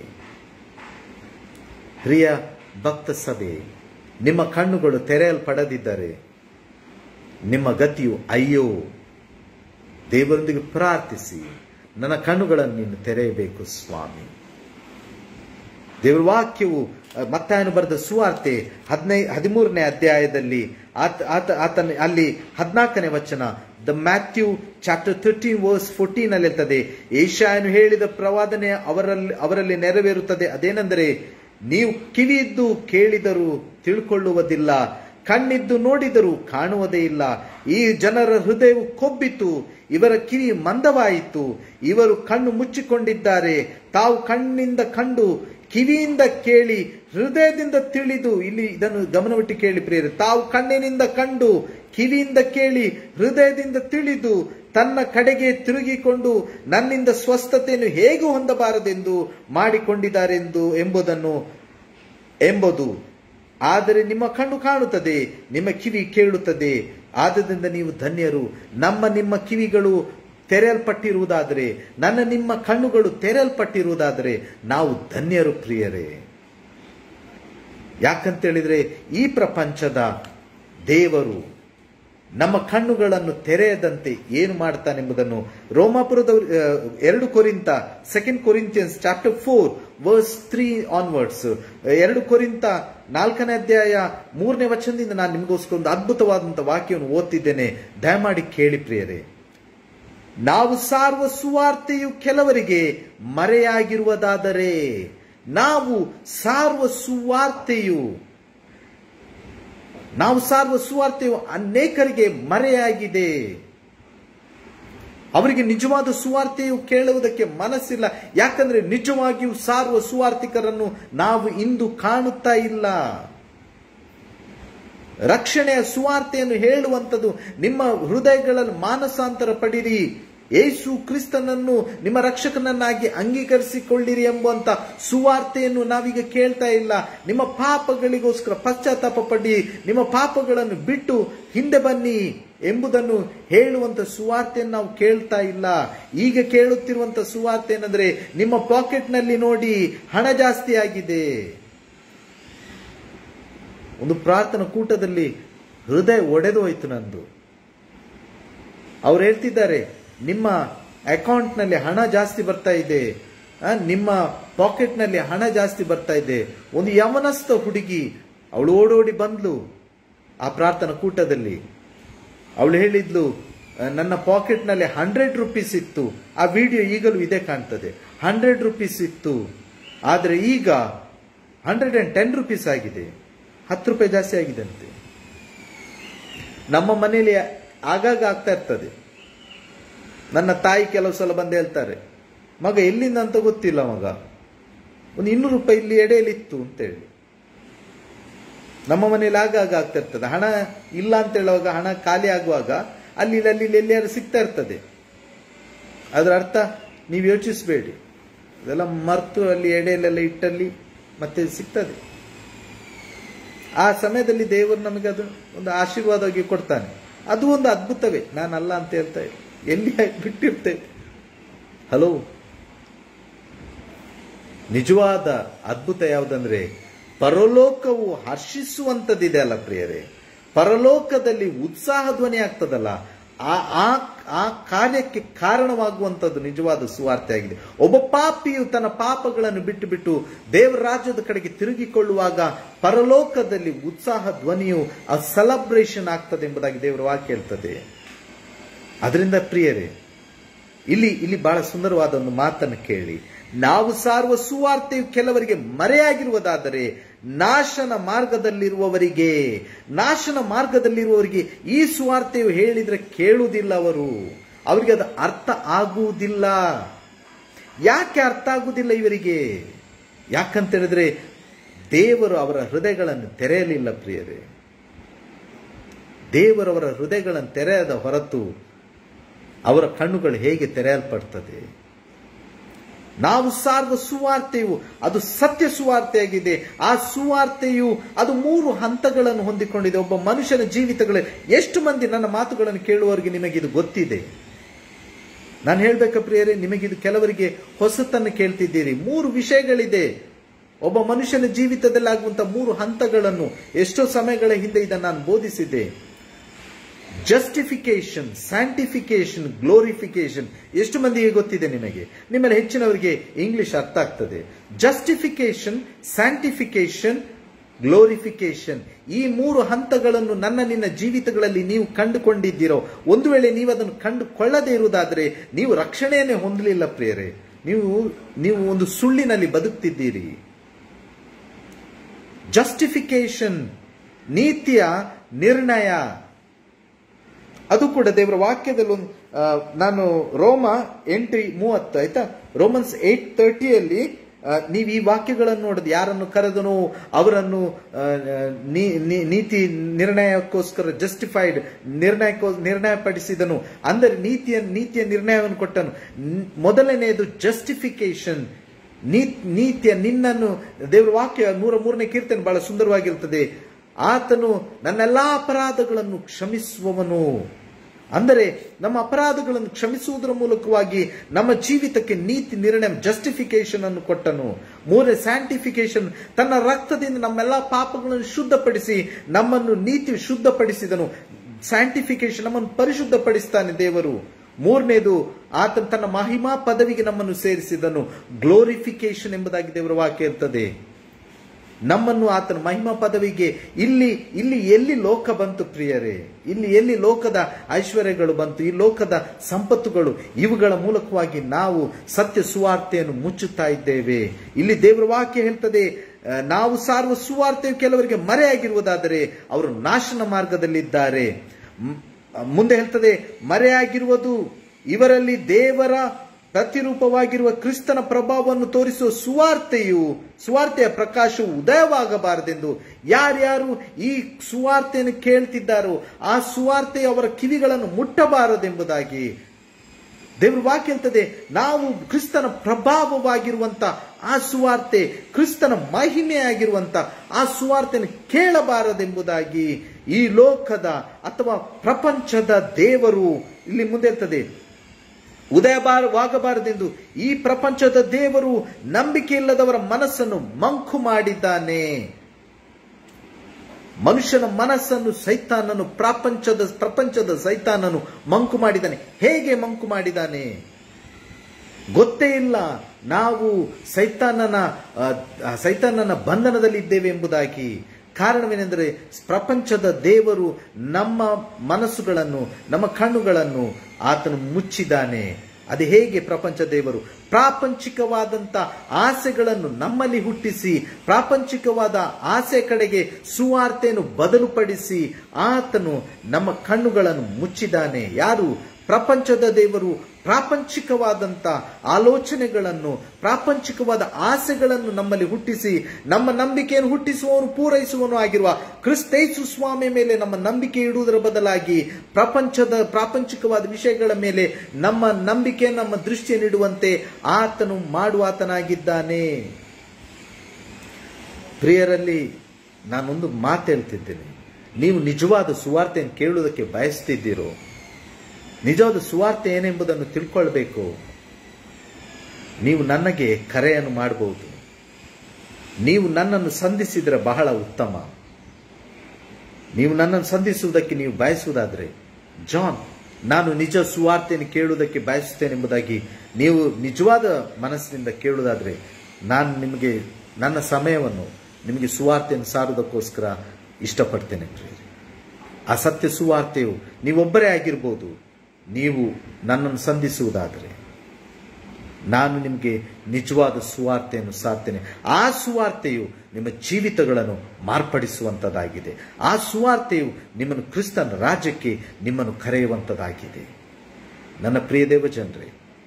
ಪ್ರಿಯ ಭಕ್ತ ಸಭೆ ನಿಮ್ಮ ಕಣ್ಣುಗಳು ತೆರೆಯಲ್ಪಡದಿದ್ದರೆ ನಿಮ್ಮ ಗತಿಯು ಅಯ್ಯೋ ದೇವರೊಂದಿಗೆ ಪ್ರಾರ್ಥಿಸಿ ನನ್ನ ಕಣ್ಣುಗಳನ್ನು ನೀನು ತೆರೆಯಬೇಕು ಸ್ವಾಮಿ ದೇವರ ವಾಕ್ಯವು ಮತ್ತಾಯನು ಬರೆದ ಸುವಾರ್ತೆ ಹದಿನೈ ಹದಿಮೂರನೇ ಅಧ್ಯಾಯದಲ್ಲಿ ಆತ ಆತ ಆತನ ಅಲ್ಲಿ ಹದಿನಾಲ್ಕನೇ ವಚನ ದ Matthew chapter thirteen verse fourteen ಅಲ್ಲಿ ಇರ್ತದೆ ಏಷಾಯನು ಹೇಳಿದ ಪ್ರವಾದನೆ ಅವರಲ್ಲಿ ಅವರಲ್ಲಿ ನೆರವೇರುತ್ತದೆ ಅದೇನೆಂದರೆ ನೀವು ಕಿವಿಯಿದ್ದು ಕೇಳಿದರೂ ತಿಳ್ಕೊಳ್ಳುವುದಿಲ್ಲ ಕಣ್ಣಿದ್ದು ನೋಡಿದರೂ ಕಾಣುವುದೇ ಇಲ್ಲ ಈ ಜನರ ಹೃದಯವು ಕೊಬ್ಬಿತು ಇವರ ಕಿವಿ ಮಂದವಾಯಿತು ಇವರು ಕಣ್ಣು ಮುಚ್ಚಿಕೊಂಡಿದ್ದಾರೆ ತಾವು ಕಣ್ಣಿಂದ ಕಂಡು ಕಿವಿಯಿಂದ ಕೇಳಿ ಹೃದಯದಿಂದ ತಿಳಿದು ಇಲ್ಲಿ ಇದನ್ನು ಗಮನವಿಟ್ಟು ಕೇಳಿ ಪ್ರಿಯರು ತಾವು ಕಣ್ಣಿನಿಂದ ಕಂಡು ಕಿವಿಯಿಂದ ಕೇಳಿ ಹೃದಯದಿಂದ ತಿಳಿದು ತನ್ನ ಕಡೆಗೆ ತಿರುಗಿಕೊಂಡು ನನ್ನಿಂದ ಸ್ವಸ್ಥತೆಯನ್ನು ಹೇಗೆ ಹೊಂದಬಾರದೆಂದು ಮಾಡಿಕೊಂಡಿದ್ದಾರೆಂದು ಎಂಬುದನ್ನು ಎಂಬುದು ಆದರೆ ನಿಮ್ಮ ಕಣ್ಣು ಕಾಣುತ್ತದೆ ನಿಮ್ಮ ಕಿವಿ ಕೇಳುತ್ತದೆ ಆದ್ದರಿಂದ ನೀವು ಧನ್ಯರು ನಮ್ಮ ನಿಮ್ಮ ಕಿವಿಗಳು ತೆರೆಯಲ್ಪಟ್ಟಿರುವುದಾದರೆ ನನ್ನ ನಿಮ್ಮ ಕಣ್ಣುಗಳು ತೆರೆಯಲ್ಪಟ್ಟಿರುವುದಾದರೆ ನಾವು ಧನ್ಯರು ಪ್ರಿಯರೇ ಯಾಕಂತೇಳಿದ್ರೆ ಈ ಪ್ರಪಂಚದ ದೇವರು ನಮ್ಮ ಕಣ್ಣುಗಳನ್ನು ತೆರೆಯದಂತೆ ಏನು ಮಾಡ್ತಾನೆಂಬುದನ್ನು ರೋಮಾಪುರದವರು ಆ, ಎರಡು ಕೊರಿಂತ second Corinthians chapter four verse three onwards ಎರಡು ಕೊರಿಂತ ನಾಲ್ಕನೇ ಅಧ್ಯಾಯ ಮೂರನೇ ವಚನದಿಂದ ನಾನು ನಿಮಗೋಸ್ಕರ ಒಂದು ಅದ್ಭುತವಾದಂತಹ ವಾಕ್ಯವನ್ನು ಓದ್ತಿದ್ದೇನೆ ದಯಮಾಡಿ ಕೇಳಿ ಪ್ರಿಯರೇ ನಾವು ಸಾರುವ ಸುವಾರ್ತೆಯು ಕೆಲವರಿಗೆ ಮರೆಯಾಗಿರುವುದಾದರೆ ನಾವು ಸಾರುವ ಸುವಾರ್ತೆಯು ನಾವು ಸಾರುವ ಸುವಾರ್ತೆಯು ಅನೇಕರಿಗೆ ಮರೆಯಾಗಿದೆ ಅವರಿಗೆ ನಿಜವಾದ ಸುವಾರ್ತೆಯು ಕೇಳುವುದಕ್ಕೆ ಮನಸ್ಸಿಲ್ಲ ಯಾಕಂದ್ರೆ ನಿಜವಾಗಿಯೂ ಸಾರುವ ಸುವಾರ್ತಿಕರನ್ನು ನಾವು ಇಂದು ಕಾಣುತ್ತಾ ಇಲ್ಲ ರಕ್ಷಣೆಯ ಸುವಾರ್ತೆಯನ್ನು ಹೇಳುವಂಥದ್ದು ನಿಮ್ಮ ಹೃದಯಗಳಲ್ಲಿ ಮಾನಸಾಂತರ ಪಡಿರಿ ಏಸು ಕ್ರಿಸ್ತನನ್ನು ನಿಮ್ಮ ರಕ್ಷಕನನ್ನಾಗಿ ಅಂಗೀಕರಿಸಿಕೊಳ್ಳಿರಿ ಎಂಬುವಂತ ಸುವಾರ್ತೆಯನ್ನು ನಾವೀಗ ಕೇಳ್ತಾ ಇಲ್ಲ ನಿಮ್ಮ ಪಾಪಗಳಿಗೋಸ್ಕರ ಪಶ್ಚಾತ್ತಾಪ ಪಡಿ ನಿಮ್ಮ ಪಾಪಗಳನ್ನು ಬಿಟ್ಟು ಹಿಂದೆ ಬನ್ನಿ ಎಂಬುದನ್ನು ಹೇಳುವಂತ ಸುವಾರ್ತೆಯನ್ನು ನಾವು ಕೇಳ್ತಾ ಇಲ್ಲ ಈಗ ಕೇಳುತ್ತಿರುವಂತ ಸುವಾರ್ತೆ ಏನಂದ್ರೆ ನಿಮ್ಮ ಪಾಕೆಟ್ನಲ್ಲಿ ನೋಡಿ ಹಣ ಜಾಸ್ತಿ ಆಗಿದೆ ಒಂದು ಪ್ರಾರ್ಥನಾ ಕೂಟದಲ್ಲಿ ಹೃದಯ ಒಡೆದು ಹೋಯ್ತು ನಂದು ಅವ್ರು ಹೇಳ್ತಿದ್ದಾರೆ ನಿಮ್ಮ ಅಕೌಂಟ್ನಲ್ಲಿ ಹಣ ಜಾಸ್ತಿ ಬರ್ತಾ ಇದೆ ಆ, ನಿಮ್ಮ ಪಾಕೆಟ್ನಲ್ಲಿ ಹಣ ಜಾಸ್ತಿ ಬರ್ತಾ ಇದೆ ಒಂದು ಯಮನಸ್ಥ ಹುಡುಗಿ ಅವಳು ಓಡೋಡಿ ಬಂದ್ಲು ಆ ಪ್ರಾರ್ಥನಾ ಕೂಟದಲ್ಲಿ ಅವಳು ಹೇಳಿದ್ಲು ಆ, ನನ್ನ ಪಾಕೆಟ್ನಲ್ಲಿ ಹಂಡ್ರೆಡ್ ರುಪೀಸ್ ಇತ್ತು ಆ ವಿಡಿಯೋ ಈಗಲೂ ಇದೆ ಕಾಣ್ತದೆ ಹಂಡ್ರೆಡ್ ರುಪೀಸ್ ಇತ್ತು ಆದರೆ ಈಗ ಹಂಡ್ರೆಡ್ ಅಂಡ್ ಟೆನ್ ರುಪೀಸ್ ಆಗಿದೆ ಹತ್ತು ರೂಪಾಯಿ ಜಾಸ್ತಿ ಆಗಿದೆ ಅಂತೆ ನಮ್ಮ ಮನೆಯಲ್ಲಿ ಆಗಾಗ ಆಗ್ತಾ ಇರ್ತದೆ ನನ್ನ ತಾಯಿ ಕೆಲವು ಸಲ ಬಂದು ಹೇಳ್ತಾರೆ ಮಗ ಎಲ್ಲಿಂದ ಅಂತ ಗೊತ್ತಿಲ್ಲ ಮಗ ಒಂದು ಇನ್ನೂರು ರೂಪಾಯಿ ಇಲ್ಲಿ ಎಡೆಯಲ್ಲಿ ಇತ್ತು ಅಂತೇಳಿ ನಮ್ಮ ಮನೇಲಿ ಆಗಾಗ ಆಗ್ತಾ ಇರ್ತದೆ ಹಣ ಇಲ್ಲ ಅಂತ ಹೇಳುವಾಗ ಹಣ ಖಾಲಿ ಆಗುವಾಗ ಅಲ್ಲಿ ಇಲ್ಲಿ ಅಲ್ಲಿ ಇಲ್ಲಿ ಎಲ್ಲಿಯಾರು ಸಿಗ್ತಾ ಇರ್ತದೆ ಅದರ ಅರ್ಥ ನೀವು ಯೋಚಿಸಬೇಡಿ ಅದೆಲ್ಲ ಮರ್ತು ಅಲ್ಲಿ ಎಡೆಯಲ್ಲೆಲ್ಲ ಇಟ್ಟಲ್ಲಿ ಮತ್ತೆ ಸಿಗ್ತದೆ ಆ ಸಮಯದಲ್ಲಿ ದೇವರು ನಮಗೆ ಅದು ಒಂದು ಆಶೀರ್ವಾದವಾಗಿ ಕೊಡ್ತಾನೆ ಅದು ಒಂದು ಅದ್ಭುತವೇ ನಾನಲ್ಲ ಅಂತ ಹೇಳ್ತಾ ಇಲ್ಲ ಎಲ್ಲಿ ಬಿಟ್ಟಿರ್ತೇವೆ ಹಲೋ ನಿಜವಾದ ಅದ್ಭುತ ಯಾವುದಂದ್ರೆ ಪರಲೋಕವು ಹರ್ಷಿಸುವಂತದ್ದಿದೆ ಅಲ್ಲ ಪ್ರಿಯರೇ ಪರಲೋಕದಲ್ಲಿ ಉತ್ಸಾಹ ಧ್ವನಿ ಆಗ್ತದಲ್ಲ ಆ ಆ ಆ ಕಾರ್ಯಕ್ಕೆ ಕಾರಣವಾಗುವಂಥದ್ದು ನಿಜವಾದ ಸುವಾರ್ತೆ ಆಗಿದೆ ಒಬ್ಬ ಪಾಪಿಯು ತನ್ನ ಪಾಪಗಳನ್ನು ಬಿಟ್ಟು ಬಿಟ್ಟು ದೇವರ ರಾಜ್ಯದ ಕಡೆಗೆ ತಿರುಗಿಕೊಳ್ಳುವಾಗ ಪರಲೋಕದಲ್ಲಿ ಉತ್ಸಾಹ ಧ್ವನಿಯು ಆ ಸೆಲೆಬ್ರೇಷನ್ ಆಗ್ತದೆ ಎಂಬುದಾಗಿ ದೇವರ ವಾಕ್ಯ ಹೇಳ್ತದೆ ಅದರಿಂದ ಪ್ರಿಯರೇ ಇಲ್ಲಿ ಇಲ್ಲಿ ಬಹಳ ಸುಂದರವಾದ ಒಂದು ಮಾತನ್ನು ಕೇಳಿ ನಾವು ಸಾರುವ ಸುವಾರ್ತೆಯು ಕೆಲವರಿಗೆ ಮರೆಯಾಗಿರುವುದಾದರೆ ನಾಶನ ಮಾರ್ಗದಲ್ಲಿರುವವರಿಗೆ ನಾಶನ ಮಾರ್ಗದಲ್ಲಿರುವವರಿಗೆ ಈ ಸುವಾರ್ತೆಯು ಹೇಳಿದ್ರೆ ಕೇಳುವುದಿಲ್ಲ ಅವರು ಅವರಿಗೆ ಅದು ಅರ್ಥ ಆಗುವುದಿಲ್ಲ ಯಾಕೆ ಅರ್ಥ ಆಗುವುದಿಲ್ಲ ಇವರಿಗೆ ಯಾಕಂತ ಹೇಳಿದ್ರೆ ದೇವರು ಅವರ ಹೃದಯಗಳನ್ನು ತೆರೆಯಲಿಲ್ಲ ಪ್ರಿಯರೇ ದೇವರವರ ಹೃದಯಗಳನ್ನು ತೆರೆಯದ ಹೊರತು ಅವರ ಕಣ್ಣುಗಳು ಹೇಗೆ ತೆರೆಯಲ್ಪಡ್ತದೆ ನಾವು ಸಾರುವ ಸುವಾರ್ತೆಯು ಅದು ಸತ್ಯ ಸುವಾರ್ತೆಯಾಗಿದೆ ಆ ಸುವಾರ್ತೆಯು ಅದು ಮೂರು ಹಂತಗಳನ್ನು ಹೊಂದಿಕೊಂಡಿದೆ ಒಬ್ಬ ಮನುಷ್ಯನ ಜೀವಿತಗಳು ಎಷ್ಟು ಮಂದಿ ನನ್ನ ಮಾತುಗಳನ್ನು ಕೇಳುವವರಿಗೆ ನಿಮಗಿದು ಗೊತ್ತಿದೆ ನಾನು ಹೇಳ್ಬೇಕ ಪ್ರಿಯರೇ ನಿಮಗಿದು ಕೆಲವರಿಗೆ ಹೊಸತನ್ನು ಕೇಳ್ತಿದ್ದೀರಿ ಮೂರು ವಿಷಯಗಳಿದೆ ಒಬ್ಬ ಮನುಷ್ಯನ ಜೀವಿತದಲ್ಲಿ ಆಗುವಂತ ಮೂರು ಹಂತಗಳನ್ನು ಎಷ್ಟೋ ಸಮಯಗಳ ಹಿಂದೆ ಇದನ್ನು ನಾನು ಬೋಧಿಸಿದ್ದೆ ಜಸ್ಟಿಫಿಕೇಶನ್ ಸ್ಯಾಂಟಿಫಿಕೇಶನ್ ಗ್ಲೋರಿಫಿಕೇಶನ್ ಎಷ್ಟು ಮಂದಿಗೆ ಗೊತ್ತಿದೆ ನಿಮಗೆ ನಿಮ್ಮಲ್ಲಿ ಹೆಚ್ಚಿನವರಿಗೆ ಇಂಗ್ಲಿಷ್ ಅರ್ಥ ಆಗ್ತದೆ ಜಸ್ಟಿಫಿಕೇಶನ್ ಸ್ಯಾಂಟಿಫಿಕೇಶನ್ ಗ್ಲೋರಿಫಿಕೇಶನ್ ಈ ಮೂರು ಹಂತಗಳನ್ನು ನನ್ನ ನಿನ್ನ ಜೀವಿತಗಳಲ್ಲಿ ನೀವು ಕಂಡುಕೊಂಡಿದ್ದೀರೋ ಒಂದು ವೇಳೆ ನೀವು ಅದನ್ನು ಕಂಡುಕೊಳ್ಳದೇ ಇರುವುದಾದರೆ ನೀವು ರಕ್ಷಣೆಯನ್ನೇ ಹೊಂದಲಿಲ್ಲ ಪ್ರಿಯರೇ ನೀವು ನೀವು ಒಂದು ಸುಳ್ಳಿನಲ್ಲಿ ಬದುಕ್ತಿದ್ದೀರಿ ಜಸ್ಟಿಫಿಕೇಶನ್ ನೀತಿಯ ನಿರ್ಣಯ ಅದು ಕೂಡ ದೇವರ ವಾಕ್ಯದಲ್ಲಿ ಒಂದು ಆ, ನಾನು ರೋಮ ಎಂಟು ಮೂವತ್ತು ಆಯ್ತಾ ರೋಮನ್ಸ್ ಏಟ್ ತರ್ಟಿಯಲ್ಲಿ ನೀವು ಈ ವಾಕ್ಯಗಳನ್ನು ನೋಡಿದ್ ಯಾರನ್ನು ಕರೆದನು ಅವರನ್ನು ಆ, ನೀ- ನೀ- ನೀತಿ ನಿರ್ಣಯಕ್ಕೋಸ್ಕರ ಜಸ್ಟಿಫೈಡ್ ನಿರ್ಣಯಕ್ಕೋ ನಿರ್ಣಯಪಡಿಸಿದನು ಅಂದರೆ ನೀತಿಯ ನೀತಿಯ ನಿರ್ಣಯವನ್ನು ಕೊಟ್ಟನು ನ್- ಮೊದಲನೆಯದು ಜಸ್ಟಿಫಿಕೇಶನ್ ನೀತಿಯ ನಿನ್ನನ್ನು ದೇವರ ವಾಕ್ಯ ನೂರ ಮೂರನೇ ಕೀರ್ತನೆ ಬಹಳ ಸುಂದರವಾಗಿರುತ್ತದೆ ಆತನು ನನ್ನೆಲ್ಲಾ ಅಪರಾಧಗಳನ್ನು ಕ್ಷಮಿಸುವವನು ಅಂದರೆ ನಮ್ಮ ಅಪರಾಧಗಳನ್ನು ಕ್ಷಮಿಸುವುದರ ಮೂಲಕವಾಗಿ ನಮ್ಮ ಜೀವಿತಕ್ಕೆ ನೀತಿ ನಿರ್ಣಯ ಜಸ್ಟಿಫಿಕೇಶನ್ ಅನ್ನು ಕೊಟ್ಟನು ಮೂರನೇ ಸ್ಯಾಂಟಿಫಿಕೇಶನ್ ತನ್ನ ರಕ್ತದಿಂದ ನಮ್ಮೆಲ್ಲ ಪಾಪಗಳನ್ನು ಶುದ್ಧಪಡಿಸಿ ನಮ್ಮನ್ನು ನೀತಿ ಶುದ್ಧಪಡಿಸಿದನು ಸ್ಯಾಂಟಿಫಿಕೇಶನ್ ನಮ್ಮನ್ನು ಪರಿಶುದ್ಧಪಡಿಸ್ತಾನೆ ದೇವರು ಮೂರನೇದು ಆತನ ತನ್ನ ಮಹಿಮಾ ಪದವಿಗೆ ನಮ್ಮನ್ನು ಸೇರಿಸಿದನು ಗ್ಲೋರಿಫಿಕೇಶನ್ ಎಂಬುದಾಗಿ ದೇವರ ವಾಕ್ಯ ಇರ್ತದೆ ನಮ್ಮನ್ನು ಆತನ ಮಹಿಮಾ ಪದವಿಗೆ ಇಲ್ಲಿ ಇಲ್ಲಿ ಎಲ್ಲಿ ಲೋಕ ಬಂತು ಪ್ರಿಯರೇ ಇಲ್ಲಿ ಎಲ್ಲಿ ಲೋಕದ ಐಶ್ವರ್ಯಗಳು ಬಂತು ಈ ಲೋಕದ ಸಂಪತ್ತುಗಳು ಇವುಗಳ ಮೂಲಕವಾಗಿ ನಾವು ಸತ್ಯ ಸುವಾರ್ತೆಯನ್ನು ಮುಚ್ಚುತ್ತಾ ಇದ್ದೇವೆ ಇಲ್ಲಿ ದೇವರ ವಾಕ್ಯ ಹೇಳ್ತದೆ ಆ, ನಾವು ಸಾರುವ ಸುವಾರ್ತೆಯು ಕೆಲವರಿಗೆ ಮರೆಯಾಗಿರುವುದಾದರೆ ಅವರು ನಾಶನ ಮಾರ್ಗದಲ್ಲಿದ್ದಾರೆ ಮ್- ಮುಂದೆ ಹೇಳ್ತದೆ ಮರೆಯಾಗಿರುವುದು ಇವರಲ್ಲಿ ದೇವರ ಪ್ರತಿರೂಪವಾಗಿರುವ ಕ್ರಿಸ್ತನ ಪ್ರಭಾವವನ್ನು ತೋರಿಸುವ ಸುವಾರ್ತೆಯು ಸುವಾರ್ತೆಯ ಪ್ರಕಾಶವು ಉದಯವಾಗಬಾರದೆಂದು ಯಾರ್ಯಾರು ಈ ಸುವಾರ್ತೆಯನ್ನು ಕೇಳ್ತಿದ್ದಾರೋ ಆ ಸುವಾರ್ತೆ ಅವರ ಕಿವಿಗಳನ್ನು ಮುಟ್ಟಬಾರದೆಂಬುದಾಗಿ ದೇವರು ವಾಕ್ಯ ಹೇಳ್ತದೆ ನಾವು ಕ್ರಿಸ್ತನ ಪ್ರಭಾವವಾಗಿರುವಂತ ಆ ಸುವಾರ್ತೆ ಕ್ರಿಸ್ತನ ಮಹಿಮೆಯಾಗಿರುವಂತ ಆ ಸುವಾರ್ತೆಯನ್ನು ಕೇಳಬಾರದೆಂಬುದಾಗಿ ಈ ಲೋಕದ ಅಥವಾ ಪ್ರಪಂಚದ ದೇವರು ಇಲ್ಲಿ ಮುಂದೆ ಹೇಳ್ತದೆ ಉದಯವಾಗಬಾರದೆಂದು ಈ ಪ್ರಪಂಚದ ದೇವರು ನಂಬಿಕೆ ಇಲ್ಲದವರ ಮನಸ್ಸನ್ನು ಮಂಕು ಮಾಡಿದ್ದಾನೆ ಮನುಷ್ಯನ ಮನಸ್ಸನ್ನು ಸೈತಾನನು ಪ್ರಪಂಚದ ಪ್ರಪಂಚದ ಸೈತಾನನು ಮಂಕು ಮಾಡಿದ್ದಾನೆ ಹೇಗೆ ಮಂಕು ಮಾಡಿದ್ದಾನೆ ಗೊತ್ತೇ ಇಲ್ಲ ನಾವು ಸೈತಾನನ ಆ, ಆ, ಸೈತಾನನ ಬಂಧನದಲ್ಲಿದ್ದೇವೆ ಎಂಬುದಾಗಿ ಕಾರಣವೇನೆಂದರೆ ಪ್ರಪಂಚದ ದೇವರು ನಮ್ಮ ಮನಸ್ಸುಗಳನ್ನು ನಮ್ಮ ಕಣ್ಣುಗಳನ್ನು ಆತನು ಮುಚ್ಚಿದ್ದಾನೆ ಅದು ಹೇಗೆ ಪ್ರಪಂಚ ದೇವರು ಪ್ರಾಪಂಚಿಕವಾದಂತ ಆಸೆಗಳನ್ನು ನಮ್ಮಲ್ಲಿ ಹುಟ್ಟಿಸಿ ಪ್ರಾಪಂಚಿಕವಾದ ಆಸೆ ಕಡೆಗೆ ಸುವಾರ್ತೆಯನ್ನು ಬದಲುಪಡಿಸಿ ಆತನು ನಮ್ಮ ಕಣ್ಣುಗಳನ್ನು ಮುಚ್ಚಿದ್ದಾನೆ ಯಾರು ಪ್ರಪಂಚದ ದೇವರು ಪ್ರಾಪಂಚಿಕವಾದಂತ ಆಲೋಚನೆಗಳನ್ನು ಪ್ರಾಪಂಚಿಕವಾದ ಆಸೆಗಳನ್ನು ನಮ್ಮಲ್ಲಿ ಹುಟ್ಟಿಸಿ ನಮ್ಮ ನಂಬಿಕೆಯನ್ನು ಹುಟ್ಟಿಸುವವನು ಪೂರೈಸುವನು ಆಗಿರುವ ಕ್ರಿಸ್ತೇಸು ಸ್ವಾಮಿ ಮೇಲೆ ನಮ್ಮ ನಂಬಿಕೆ ಇಡುವುದರ ಬದಲಾಗಿ ಪ್ರಪಂಚದ ಪ್ರಾಪಂಚಿಕವಾದ ವಿಷಯಗಳ ಮೇಲೆ ನಮ್ಮ ನಂಬಿಕೆ ನಮ್ಮ ದೃಷ್ಟಿಯನ್ನು ಇಡುವಂತೆ ಆತನು ಮಾಡುವಾತನಾಗಿದ್ದಾನೆ ಪ್ರಿಯರಲ್ಲಿ ನಾನೊಂದು ಮಾತು ಹೇಳ್ತಿದ್ದೇನೆ ನೀವು ನಿಜವಾದ ಸುವಾರ್ತೆಯನ್ನು ಕೇಳುವುದಕ್ಕೆ ಬಯಸ್ತಿದ್ದೀರೋ ನಿಜವಾದ ಸುವಾರ್ತೆ ಏನೆಂಬುದನ್ನು ತಿಳ್ಕೊಳ್ಬೇಕು ನೀವು ನನಗೆ ಕರೆಯನ್ನು ಮಾಡಬಹುದು ನೀವು ನನ್ನನ್ನು ಸಂಧಿಸಿದರೆ ಬಹಳ ಉತ್ತಮ ನೀವು ನನ್ನನ್ನು ಸಂಧಿಸುವುದಕ್ಕೆ ನೀವು ಬಯಸುವುದಾದರೆ ಜಾನ್ ನಾನು ನಿಜ ಸುವಾರ್ತೆಯನ್ನು ಕೇಳುವುದಕ್ಕೆ ಬಯಸುತ್ತೇನೆಂಬುದಾಗಿ ನೀವು ನಿಜವಾದ ಮನಸ್ಸಿನಿಂದ ಕೇಳುವುದಾದರೆ ನಾನು ನಿಮಗೆ ನನ್ನ ಸಮಯವನ್ನು ನಿಮಗೆ ಸುವಾರ್ತೆಯನ್ನು ಸಾರುವುದಕ್ಕೋಸ್ಕರ ಇಷ್ಟಪಡ್ತೇನೆ ಪ್ರಿಯರೇ. ಆ ಸತ್ಯ ಸುವಾರ್ತೆಯು ನೀವೊಬ್ಬರೇ ಆಗಿರ್ಬೋದು ನೀವು ನನ್ನನ್ನು ಸಂಧಿಸುವುದಾದರೆ ನಾನು ನಿಮಗೆ ನಿಜವಾದ ಸುವಾರ್ತೆಯನ್ನು ಸಾರ್ತೇನೆ ಆ ಸುವಾರ್ತೆಯು ನಿಮ್ಮ ಜೀವಿತಗಳನ್ನು ಮಾರ್ಪಡಿಸುವಂಥದ್ದಾಗಿದೆ ಆ ಸುವಾರ್ತೆಯು ನಿಮ್ಮನ್ನು ಕ್ರಿಸ್ತನ ರಾಜ್ಯಕ್ಕೆ ನಿಮ್ಮನ್ನು ಕರೆಯುವಂಥದ್ದಾಗಿದೆ ನನ್ನ ಪ್ರಿಯ ದೇವ ಜನರೇ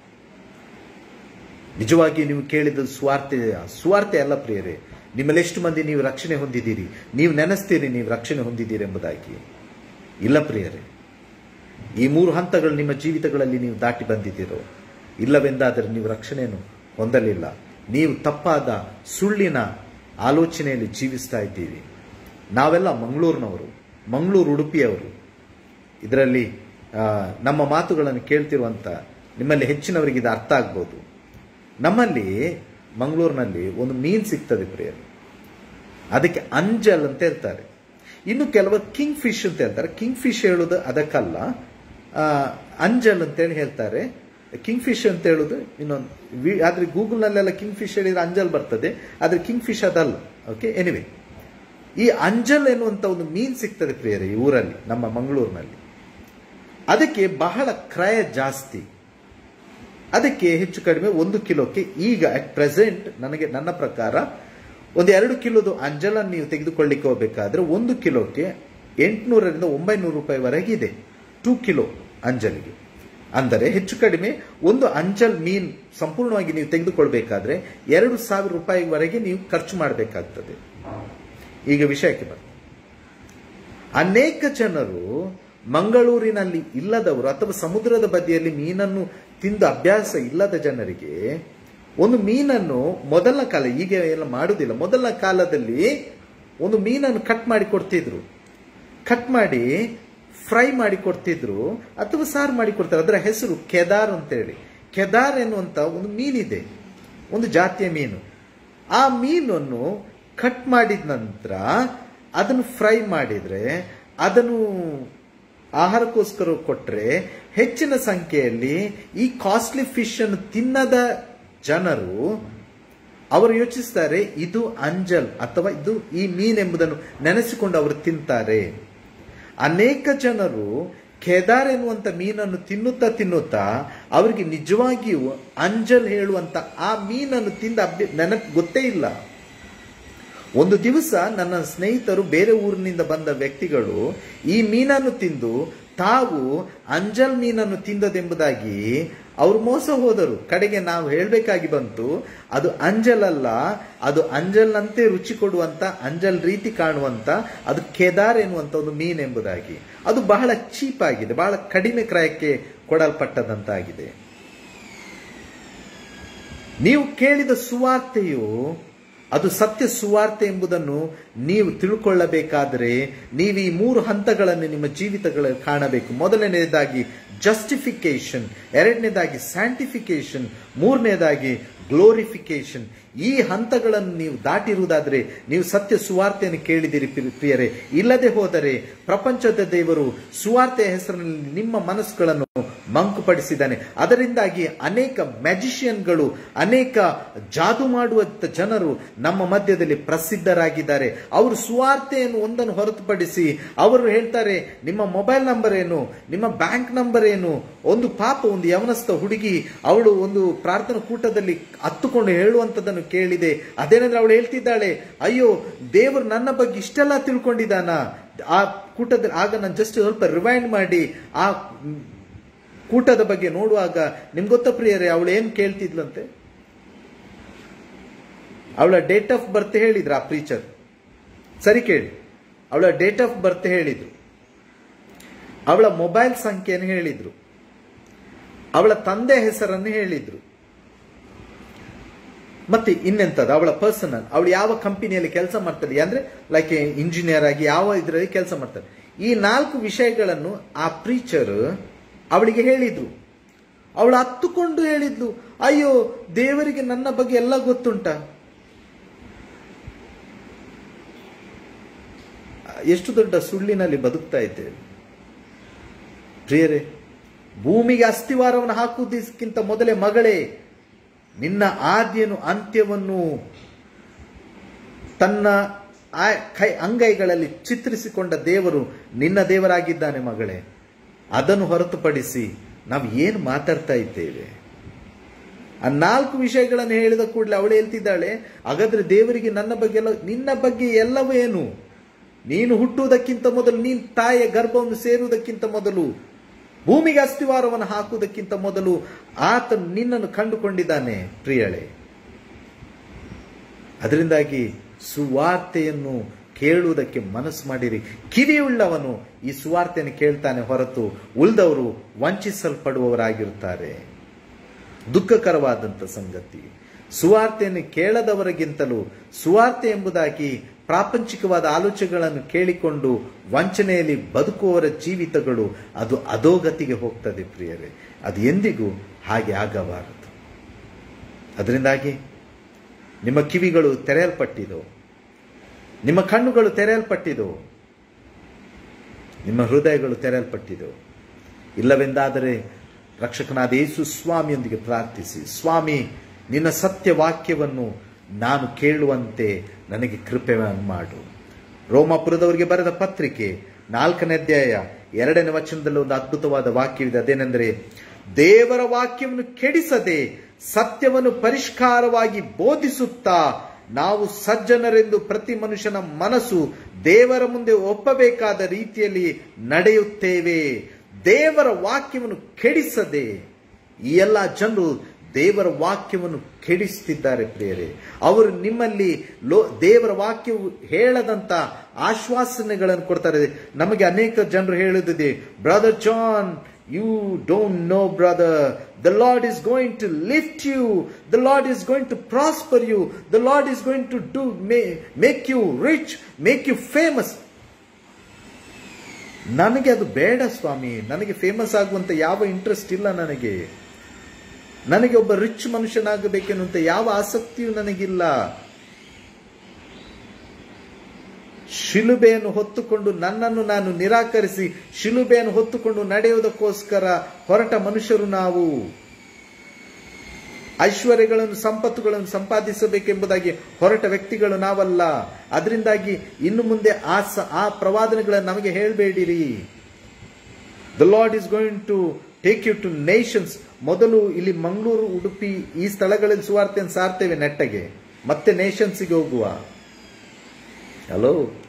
ನಿಜವಾಗಿ ನೀವು ಕೇಳಿದ ಸುವಾರ್ತೆ ಸುವಾರ್ತೆ ಅಲ್ಲ ಪ್ರಿಯರೇ ನಿಮ್ಮಲ್ಲಿ ಎಷ್ಟು ಮಂದಿ ನೀವು ರಕ್ಷಣೆ ಹೊಂದಿದ್ದೀರಿ ನೀವು ನೆನೆಸ್ತೀರಿ ನೀವು ರಕ್ಷಣೆ ಹೊಂದಿದ್ದೀರಿ ಎಂಬುದಾಗಿ ಇಲ್ಲ ಪ್ರಿಯರೇ ಈ ಮೂರು ಹಂತಗಳು ನಿಮ್ಮ ಜೀವಿತಗಳಲ್ಲಿ ನೀವು ದಾಟಿ ಬಂದಿದ್ದೀರೋ ಇಲ್ಲವೆಂದಾದರೆ ನೀವು ರಕ್ಷಣೆಯನ್ನು ಹೊಂದಲಿಲ್ಲ ನೀವು ತಪ್ಪಾದ ಸುಳ್ಳಿನ ಆಲೋಚನೆಯಲ್ಲಿ ಜೀವಿಸ್ತಾ ಇದ್ದೀರಿ ನಾವೆಲ್ಲ ಮಂಗಳೂರಿನವರು ಮಂಗಳೂರು ಉಡುಪಿಯವರು ಇದರಲ್ಲಿ ಆ, ನಮ್ಮ ಮಾತುಗಳನ್ನು ಕೇಳ್ತಿರುವಂಥ ನಿಮ್ಮಲ್ಲಿ ಹೆಚ್ಚಿನವರಿಗೆ ಇದು ಅರ್ಥ ಆಗ್ಬೋದು ನಮ್ಮಲ್ಲಿ ಮಂಗಳೂರಿನಲ್ಲಿ ಒಂದು ಮೀನು ಸಿಗ್ತದೆ ಪ್ರಿಯರು ಅದಕ್ಕೆ ಅಂಜಲ್ ಅಂತ ಹೇಳ್ತಾರೆ ಇನ್ನು ಕೆಲವರು ಕಿಂಗ್ ಫಿಶ್ ಅಂತ ಹೇಳ್ತಾರೆ ಕಿಂಗ್ ಫಿಶ್ ಹೇಳೋದು ಅದಕ್ಕಲ್ಲ ಆ, ಅಂಜಲ್ ಅಂತೇಳಿ ಹೇಳ್ತಾರೆ ಕಿಂಗ್ ಫಿಶ್ ಅಂತ ಹೇಳೋದು ಇನ್ನೊಂದು ವಿ- ಆದ್ರೆ ಗೂಗಲ್ನಲ್ಲೆಲ್ಲ ಕಿಂಗ್ ಫಿಶ್ ಹೇಳಿದ್ರೆ ಅಂಜಲ್ ಬರ್ತದೆ ಆದ್ರೆ ಕಿಂಗ್ ಫಿಶ್ ಅದಲ್ಲ ಓಕೆ ಎನಿವೆ ಈ ಅಂಜಲ್ ಎನ್ನುವಂತ ಒಂದು ಮೀನ್ ಸಿಗ್ತದೆ ಪ್ರಿಯರೇ ಈ ಊರಲ್ಲಿ ನಮ್ಮ ಮಂಗಳೂರಿನಲ್ಲಿ ಅದಕ್ಕೆ ಬಹಳ ಕ್ರಯ ಜಾಸ್ತಿ ಅದಕ್ಕೆ ಹೆಚ್ಚು ಕಡಿಮೆ ಒಂದು ಕಿಲೋಕ್ಕೆ ಈಗ ಅಟ್ ಪ್ರೆಸೆಂಟ್ ನನಗೆ ನನ್ನ ಪ್ರಕಾರ ಒಂದು ಎರಡು ಕಿಲೋದು ಅಂಜಲನ್ನು ನೀವು ತೆಗೆದುಕೊಳ್ಳಿಕ್ಕೆ ಹೋಗಬೇಕಾದ್ರೆ ಒಂದು ಕಿಲೋಕ್ಕೆ ಎಂಟುನೂರರಿಂದ ಒಂಬೈನೂರು ರೂಪಾಯಿವರೆಗೆ ಇದೆ ಟೂ ಕಿಲೋ ಅಂಜಲಿಗೆ ಅಂದರೆ ಹೆಚ್ಚು ಕಡಿಮೆ ಒಂದು ಅಂಜಲ್ ಮೀನ್ ಸಂಪೂರ್ಣವಾಗಿ ನೀವು ತೆಗೆದುಕೊಳ್ಬೇಕಾದ್ರೆ ಎರಡು ಸಾವಿರ ರೂಪಾಯಿವರೆಗೆ ನೀವು ಖರ್ಚು ಮಾಡಬೇಕಾಗ್ತದೆ ಈಗ ವಿಷಯಕ್ಕೆ ಬರ್ತೀನಿ ಅನೇಕ ಜನರು ಮಂಗಳೂರಿನಲ್ಲಿ ಇಲ್ಲದವರು ಅಥವಾ ಸಮುದ್ರದ ಬದಿಯಲ್ಲಿ ಮೀನನ್ನು ತಿಂದು ಅಭ್ಯಾಸ ಇಲ್ಲದ ಜನರಿಗೆ ಒಂದು ಮೀನನ್ನು ಮೊದಲ ಕಾಲ ಈಗ ಎಲ್ಲ ಮಾಡುವುದಿಲ್ಲ ಮೊದಲ ಕಾಲದಲ್ಲಿ ಒಂದು ಮೀನನ್ನು ಕಟ್ ಮಾಡಿ ಕೊಡ್ತಿದ್ರು ಕಟ್ ಮಾಡಿ ಫ್ರೈ ಮಾಡಿ ಕೊಡ್ತಿದ್ರು ಅಥವಾ ಸಾರು ಮಾಡಿ ಕೊಡ್ತಾರೆ ಅದರ ಹೆಸರು ಕೆದಾರ್ ಅಂತೇಳಿ ಕೆದಾರ್ ಎನ್ನುವಂತ ಒಂದು ಮೀನಿದೆ ಒಂದು ಜಾತಿಯ ಮೀನು ಆ ಮೀನನ್ನು ಕಟ್ ಮಾಡಿದ ನಂತರ ಅದನ್ನು ಫ್ರೈ ಮಾಡಿದ್ರೆ ಅದನ್ನು ಆಹಾರಕ್ಕೋಸ್ಕರ ಕೊಟ್ರೆ ಹೆಚ್ಚಿನ ಸಂಖ್ಯೆಯಲ್ಲಿ ಈ ಕಾಸ್ಟ್ಲಿ ಫಿಶ್ ಅನ್ನು ತಿನ್ನದ ಜನರು ಅವರು ಯೋಚಿಸ್ತಾರೆ ಇದು ಅಂಜಲ್ ಅಥವಾ ಇದು ಈ ಮೀನೆಂಬುದನ್ನು ನೆನೆಸಿಕೊಂಡು ಅವರು ತಿಂತಾರೆ ಅನೇಕ ಜನರು ಖೇದಾರ್ ಎನ್ನುವಂತ ಮೀನನ್ನು ತಿನ್ನುತ್ತಾ ತಿನ್ನುತ್ತಾ ಅವರಿಗೆ ನಿಜವಾಗಿಯೂ ಅಂಜಲ್ ಹೇಳುವಂತ ಆ ಮೀನನ್ನು ತಿಂದ ಅಭ್ಯ ನೆನಪು ಗೊತ್ತೇ ಇಲ್ಲ ಒಂದು ದಿವಸ ನನ್ನ ಸ್ನೇಹಿತರು ಬೇರೆ ಊರಿನಿಂದ ಬಂದ ವ್ಯಕ್ತಿಗಳು ಈ ಮೀನನ್ನು ತಿಂದು ತಾವು ಅಂಜಲ್ ಮೀನನ್ನು ತಿಂದದೆಂಬುದಾಗಿ ಅವರು ಮೋಸ ಹೋದರು ಕಡೆಗೆ ನಾವು ಹೇಳಬೇಕಾಗಿ ಬಂತು ಅದು ಅಂಜಲ್ ಅಲ್ಲ ಅದು ಅಂಜಲ್ನಂತೆ ರುಚಿ ಕೊಡುವಂತ ಅಂಜಲ್ ರೀತಿ ಕಾಣುವಂತ ಅದು ಕೆದಾರ್ ಎನ್ನುವಂತ ಒಂದು ಮೀನೆಂಬುದಾಗಿ ಅದು ಬಹಳ ಚೀಪ್ ಆಗಿದೆ ಬಹಳ ಕಡಿಮೆ ಕ್ರಯಕ್ಕೆ ಕೊಡಲ್ಪಟ್ಟದಂತಾಗಿದೆ ನೀವು ಕೇಳಿದ ಸುವಾರ್ತೆಯು ಅದು ಸತ್ಯ ಸುವಾರ್ತೆ ಎಂಬುದನ್ನು ನೀವು ತಿಳ್ಕೊಳ್ಳಬೇಕಾದರೆ ನೀವು ಈ ಮೂರು ಹಂತಗಳನ್ನು ನಿಮ್ಮ ಜೀವಿತಗಳಲ್ಲಿ ಕಾಣಬೇಕು ಮೊದಲನೇದಾಗಿ ಜಸ್ಟಿಫಿಕೇಶನ್ ಎರಡನೇದಾಗಿ ಸ್ಯಾಂಟಿಫಿಕೇಶನ್ ಮೂರನೇದಾಗಿ ಗ್ಲೋರಿಫಿಕೇಶನ್ ಈ ಹಂತಗಳನ್ನು ನೀವು ದಾಟಿರುವುದಾದರೆ ನೀವು ಸತ್ಯ ಸುವಾರ್ತೆಯನ್ನು ಕೇಳಿದಿರಿ ಪ್ರಿಯರೇ ಇಲ್ಲದೆ ಹೋದರೆ ಪ್ರಪಂಚದ ದೇವರು ಸುವಾರ್ತೆಯ ಹೆಸರಿನಲ್ಲಿ ನಿಮ್ಮ ಮನಸ್ಸುಗಳನ್ನು ಮಂಕುಪಡಿಸಿದ್ದಾನೆ ಅದರಿಂದಾಗಿ ಅನೇಕ ಮ್ಯಾಜಿಷಿಯನ್ಗಳು ಅನೇಕ ಜಾದು ಮಾಡುವಂತ ಜನರು ನಮ್ಮ ಮಧ್ಯದಲ್ಲಿ ಪ್ರಸಿದ್ಧರಾಗಿದ್ದಾರೆ ಅವರು ಸುವಾರ್ತೆಯನ್ನು ಒಂದನ್ನು ಹೊರತುಪಡಿಸಿ ಅವರು ಹೇಳ್ತಾರೆ ನಿಮ್ಮ ಮೊಬೈಲ್ ನಂಬರ್ ಏನು ನಿಮ್ಮ ಬ್ಯಾಂಕ್ ನಂಬರ್ ಏನು ಒಂದು ಪಾಪ ಒಂದು ಯವನಸ್ಥ ಹುಡುಗಿ ಅವಳು ಒಂದು ಪ್ರಾರ್ಥನಾ ಕೂಟದಲ್ಲಿ ಹತ್ತುಕೊಂಡು ಹೇಳುವಂತದನ್ನು ಕೇಳಿದೆ ಅದೇನಂದ್ರೆ ಅವಳು ಹೇಳ್ತಿದ್ದಾಳೆ ಅಯ್ಯೋ ದೇವರು ನನ್ನ ಬಗ್ಗೆ ಇಷ್ಟೆಲ್ಲ ತಿಳ್ಕೊಂಡಿದ್ದಾನ ಆ ಕೂಟದಲ್ಲಿ ಆಗ ನಾನು ಜಸ್ಟ್ ಸ್ವಲ್ಪ ರಿವೈಂಡ್ ಮಾಡಿ ಆ ಕೂಟದ ಬಗ್ಗೆ ನೋಡುವಾಗ ನಿಮ್ಗೆ ಗೊತ್ತ ಪ್ರಿಯರೇ ಅವಳು ಏನ್ ಕೇಳ್ತಿದ್ಲಂತೆ ಅವಳ ಡೇಟ್ ಆಫ್ ಬರ್ತ್ ಹೇಳಿದ್ರ ಆ ಪ್ರೀಚರ್ ಸರಿ ಕೇಳಿ ಅವಳ ಡೇಟ್ ಆಫ್ ಬರ್ತ್ ಹೇಳಿದ್ರು ಅವಳ ಮೊಬೈಲ್ ಸಂಖ್ಯೆಯನ್ನು ಹೇಳಿದ್ರು ಅವಳ ತಂದೆ ಹೆಸರನ್ನು ಹೇಳಿದ್ರು ಮತ್ತೆ ಇನ್ನೆಂತದ ಅವಳ ಪರ್ಸನಲ್ ಅವಳು ಯಾವ ಕಂಪನಿಯಲ್ಲಿ ಕೆಲಸ ಮಾಡ್ತದೆ ಅಂದ್ರೆ ಲೈಕ್ ಇಂಜಿನಿಯರ್ ಆಗಿ ಯಾವ ಇದರಲ್ಲಿ ಕೆಲಸ ಮಾಡ್ತಾರೆ ಈ ನಾಲ್ಕು ವಿಷಯಗಳನ್ನು ಆ ಪ್ರೀಚರ್ ಅವಳಿಗೆ ಹೇಳಿದ್ರು ಅವಳು ಹತ್ತುಕೊಂಡು ಹೇಳಿದ್ಲು ಅಯ್ಯೋ ದೇವರಿಗೆ ನನ್ನ ಬಗ್ಗೆ ಎಲ್ಲ ಗೊತ್ತುಂಟ ಎಷ್ಟು ದೊಡ್ಡ ಸುಳ್ಳಿನಲ್ಲಿ ಬದುಕ್ತಾ ಇದ್ದೇವೆ ಪ್ರಿಯರೇ ಭೂಮಿಗೆ ಅಸ್ಥಿವಾರವನ್ನು ಹಾಕುವುದಕ್ಕಿಂತ ಮೊದಲೇ ಮಗಳೇ ನಿನ್ನ ಆದ್ಯನು ಅಂತ್ಯವನ್ನು ತನ್ನ ಕೈ ಅಂಗೈಗಳಲ್ಲಿ ಚಿತ್ರಿಸಿಕೊಂಡ ದೇವರು ನಿನ್ನ ದೇವರಾಗಿದ್ದಾನೆ ಮಗಳೇ ಅದನ್ನು ಹೊರತುಪಡಿಸಿ ನಾವು ಏನು ಮಾತಾಡ್ತಾ ಇದ್ದೇವೆ ಆ ನಾಲ್ಕು ವಿಷಯಗಳನ್ನು ಹೇಳಿದ ಕೂಡಲೇ ಅವಳು ಹೇಳ್ತಿದ್ದಾಳೆ ಹಾಗಾದ್ರೆ ದೇವರಿಗೆ ನನ್ನ ಬಗ್ಗೆ ಎಲ್ಲ ನಿನ್ನ ಬಗ್ಗೆ ಎಲ್ಲವೇನು ನೀನು ಹುಟ್ಟುವುದಕ್ಕಿಂತ ಮೊದಲು ನೀನು ತಾಯಿಯ ಗರ್ಭವನ್ನು ಸೇರುವುದಕ್ಕಿಂತ ಮೊದಲು ಭೂಮಿಗೆ ಅಸ್ಥಿವಾರವನ್ನು ಹಾಕುವುದಕ್ಕಿಂತ ಮೊದಲು ಆತನು ನಿನ್ನನ್ನು ಕಂಡುಕೊಂಡಿದ್ದಾನೆ ಪ್ರಿಯಳೆ ಅದರಿಂದಾಗಿ ಸುವಾರ್ತೆಯನ್ನು ಕೇಳುವುದಕ್ಕೆ ಮನಸ್ಸು ಮಾಡಿರಿ ಕಿವಿಯುಳ್ಳವನು ಈ ಸುವಾರ್ತೆಯನ್ನು ಕೇಳ್ತಾನೆ ಹೊರತು ಉಳಿದವರು ವಂಚಿಸಲ್ಪಡುವವರಾಗಿರುತ್ತಾರೆ ದುಃಖಕರವಾದಂಥ ಸಂಗತಿ ಸುವಾರ್ತೆಯನ್ನು ಕೇಳದವರಿಗಿಂತಲೂ ಸುವಾರ್ತೆ ಎಂಬುದಾಗಿ ಪ್ರಾಪಂಚಿಕವಾದ ಆಲೋಚನೆಗಳನ್ನು ಕೇಳಿಕೊಂಡು ವಂಚನೆಯಲ್ಲಿ ಬದುಕುವವರ ಜೀವಿತಗಳು ಅದು ಅಧೋಗತಿಗೆ ಹೋಗ್ತದೆ ಪ್ರಿಯರೇ ಅದು ಎಂದಿಗೂ ಹಾಗೆ ಆಗಬಾರದು ಅದರಿಂದಾಗಿ ನಿಮ್ಮ ಕಿವಿಗಳು ತೆರೆಯಲ್ಪಟ್ಟಿದವು ನಿಮ್ಮ ಕಣ್ಣುಗಳು ತೆರೆಯಲ್ಪಟ್ಟಿದವು ನಿಮ್ಮ ಹೃದಯಗಳು ತೆರೆಯಲ್ಪಟ್ಟಿದವು ಇಲ್ಲವೆಂದಾದರೆ ರಕ್ಷಕನಾದ ಯೇಸು ಸ್ವಾಮಿಯೊಂದಿಗೆ ಪ್ರಾರ್ಥಿಸಿ ಸ್ವಾಮಿ ನಿನ್ನ ಸತ್ಯ ವಾಕ್ಯವನ್ನು ನಾನು ಕೇಳುವಂತೆ ನನಗೆ ಕೃಪೆಯನ್ನು ಮಾಡು ರೋಮಾಪುರದವರಿಗೆ ಬರೆದ ಪತ್ರಿಕೆ ನಾಲ್ಕನೇ ಅಧ್ಯಾಯ ಎರಡನೇ ವಚನದಲ್ಲಿ ಒಂದು ಅದ್ಭುತವಾದ ವಾಕ್ಯವಿದೆ ಅದೇನೆಂದರೆ ದೇವರ ವಾಕ್ಯವನ್ನು ಕೆಡಿಸದೆ ಸತ್ಯವನ್ನು ಪರಿಷ್ಕಾರವಾಗಿ ಬೋಧಿಸುತ್ತಾ ನಾವು ಸಜ್ಜನರೆಂದು ಪ್ರತಿ ಮನುಷ್ಯನ ಮನಸ್ಸು ದೇವರ ಮುಂದೆ ಒಪ್ಪಬೇಕಾದ ರೀತಿಯಲ್ಲಿ ನಡೆಯುತ್ತೇವೆ ದೇವರ ವಾಕ್ಯವನ್ನು ಕೆಡಿಸದೆ ಈ ಎಲ್ಲ ಜನರು ದೇವರ ವಾಕ್ಯವನ್ನು ಕೆಡಿಸ್ತಿದ್ದಾರೆ ಪ್ರಿಯರೇ ಅವರು ನಿಮ್ಮಲ್ಲಿ ಲೋ ದೇವರ ವಾಕ್ಯವು ಹೇಳದಂತ ಆಶ್ವಾಸನೆಗಳನ್ನು ಕೊಡ್ತಾರೆ ನಮಗೆ ಅನೇಕ ಜನರು ಹೇಳುತ್ತದೆ brother John you don't know brother the Lord is going to lift you the Lord is going to prosper you the Lord is going to do make you rich make you famous ನನಗೆ ಅದು ಬೇಡ ಸ್ವಾಮಿ ನನಗೆ famous ಆಗುವಂತ ಯಾವ interest ಇಲ್ಲ ನನಗೆ ನನಗೆ ಒಬ್ಬ ರಿಚ್ ಮನುಷ್ಯನಾಗಬೇಕೆನ್ನುವಂತ ಯಾವ ಆಸಕ್ತಿಯೂ ನನಗಿಲ್ಲ ಶಿಲುಬೆಯನ್ನು ಹೊತ್ತುಕೊಂಡು ನನ್ನನ್ನು ನಾನು ನಿರಾಕರಿಸಿ ಶಿಲುಬೆಯನ್ನು ಹೊತ್ತುಕೊಂಡು ನಡೆಯುವುದಕ್ಕೋಸ್ಕರ ಹೊರಟ ಮನುಷ್ಯರು ನಾವು ಐಶ್ವರ್ಯಗಳನ್ನು ಸಂಪತ್ತುಗಳನ್ನು ಸಂಪಾದಿಸಬೇಕೆಂಬುದಾಗಿ ಹೊರಟ ವ್ಯಕ್ತಿಗಳು ನಾವಲ್ಲ ಅದರಿಂದಾಗಿ ಇನ್ನು ಮುಂದೆ ಆ ಸ- ಆ ಪ್ರವಾದನೆಗಳನ್ನು ನಮಗೆ ಹೇಳಬೇಡಿರಿ the Lord is going to take you to nations ಮೊದಲು ಇಲ್ಲಿ ಮಂಗಳೂರು ಉಡುಪಿ ಈ ಸ್ಥಳಗಳಲ್ಲಿ ಸುವಾರ್ತೆಯನ್ನು ಸಾರ್ತೇವೆ ನೆಟ್ಟಗೆ ಮತ್ತೆ ನೇಷನ್ಸ್ಗೆ ಹೋಗುವ ಹಲೋ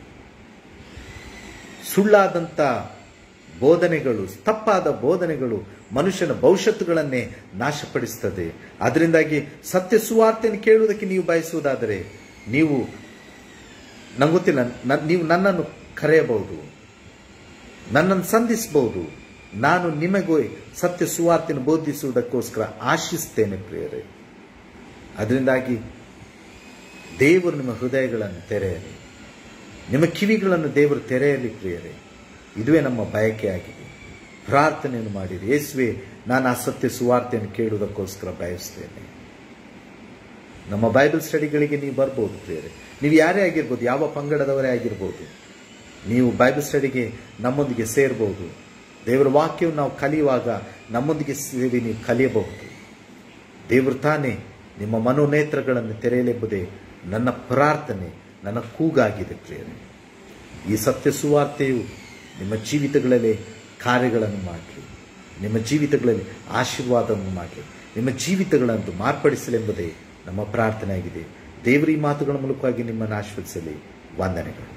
ಸುಳ್ಳಾದಂಥ ಬೋಧನೆಗಳು ತಪ್ಪಾದ ಬೋಧನೆಗಳು ಮನುಷ್ಯನ ಭವಿಷ್ಯತ್ತುಗಳನ್ನೇ ನಾಶಪಡಿಸುತ್ತದೆ ಅದರಿಂದಾಗಿ ಸತ್ಯ ಸುವಾರ್ತೆಯನ್ನು ಕೇಳುವುದಕ್ಕೆ ನೀವು ಬಯಸುವುದಾದರೆ ನೀವು ನಂಗೆ ಗೊತ್ತಿಲ್ಲ ನನ್- ನೀವು ನನ್ನನ್ನು ಕರೆಯಬಹುದು ನನ್ನನ್ನು ಸಂಧಿಸಬಹುದು ನಾನು ನಿಮಗೂ ಸತ್ಯ ಸುವಾರ್ತೆಯನ್ನು ಬೋಧಿಸುವುದಕ್ಕೋಸ್ಕರ ಆಶಿಸ್ತೇನೆ ಪ್ರಿಯರೇ ಅದರಿಂದಾಗಿ ದೇವರು ನಿಮ್ಮ ಹೃದಯಗಳನ್ನು ತೆರೆಯಲಿ ನಿಮ್ಮ ಕಿವಿಗಳನ್ನು ದೇವರು ತೆರೆಯಲಿ ಪ್ರಿಯರೇ ಇದುವೇ ನಮ್ಮ ಬಯಕೆಯಾಗಿದೆ ಪ್ರಾರ್ಥನೆಯನ್ನು ಮಾಡಿರಿ ಯೇಸುವೆ ನಾನು ಆ ಸತ್ಯ ಸುವಾರ್ತೆಯನ್ನು ಕೇಳುವುದಕ್ಕೋಸ್ಕರ ಬಯಸ್ತೇನೆ ನಮ್ಮ ಬೈಬಲ್ ಸ್ಟಡಿಗಳಿಗೆ ನೀವು ಬರ್ಬೋದು ಪ್ರಿಯರೇ ನೀವು ಯಾರೇ ಆಗಿರ್ಬೋದು ಯಾವ ಪಂಗಡದವರೇ ಆಗಿರ್ಬೋದು ನೀವು ಬೈಬಲ್ ಸ್ಟಡಿಗೆ ನಮ್ಮೊಂದಿಗೆ ಸೇರ್ಬೋದು ದೇವರ ವಾಕ್ಯವನ್ನು ನಾವು ಕಲಿಯುವಾಗ ನಮ್ಮೊಂದಿಗೆ ಸೇರಿ ನೀವು ಕಲಿಯಬಹುದು ದೇವರು ತಾನೇ ನಿಮ್ಮ ಮನೋನೇತ್ರಗಳನ್ನು ತೆರೆಯಲೆಂಬುದೇ ನನ್ನ ಪ್ರಾರ್ಥನೆ ನನ್ನ ಕೂಗಾಗಿದೆ ಪ್ರಿಯರೇ ಈ ಸತ್ಯ ಸುವಾರ್ತೆಯು ನಿಮ್ಮ ಜೀವಿತಗಳಲ್ಲಿ ಕಾರ್ಯಗಳನ್ನು ಮಾಡಲಿ ನಿಮ್ಮ ಜೀವಿತಗಳಲ್ಲಿ ಆಶೀರ್ವಾದವನ್ನು ಮಾಡಲಿ ನಿಮ್ಮ ಜೀವಿತಗಳನ್ನು ಮಾರ್ಪಡಿಸಲೆಂಬುದೇ ನಮ್ಮ ಪ್ರಾರ್ಥನೆ ಆಗಿದೆ ದೇವರ ಈ ಮಾತುಗಳ ಮೂಲಕವಾಗಿ ನಿಮ್ಮನ್ನು ಆಶೀರ್ವದಿಸಲಿ ವಂದನೆಗಳು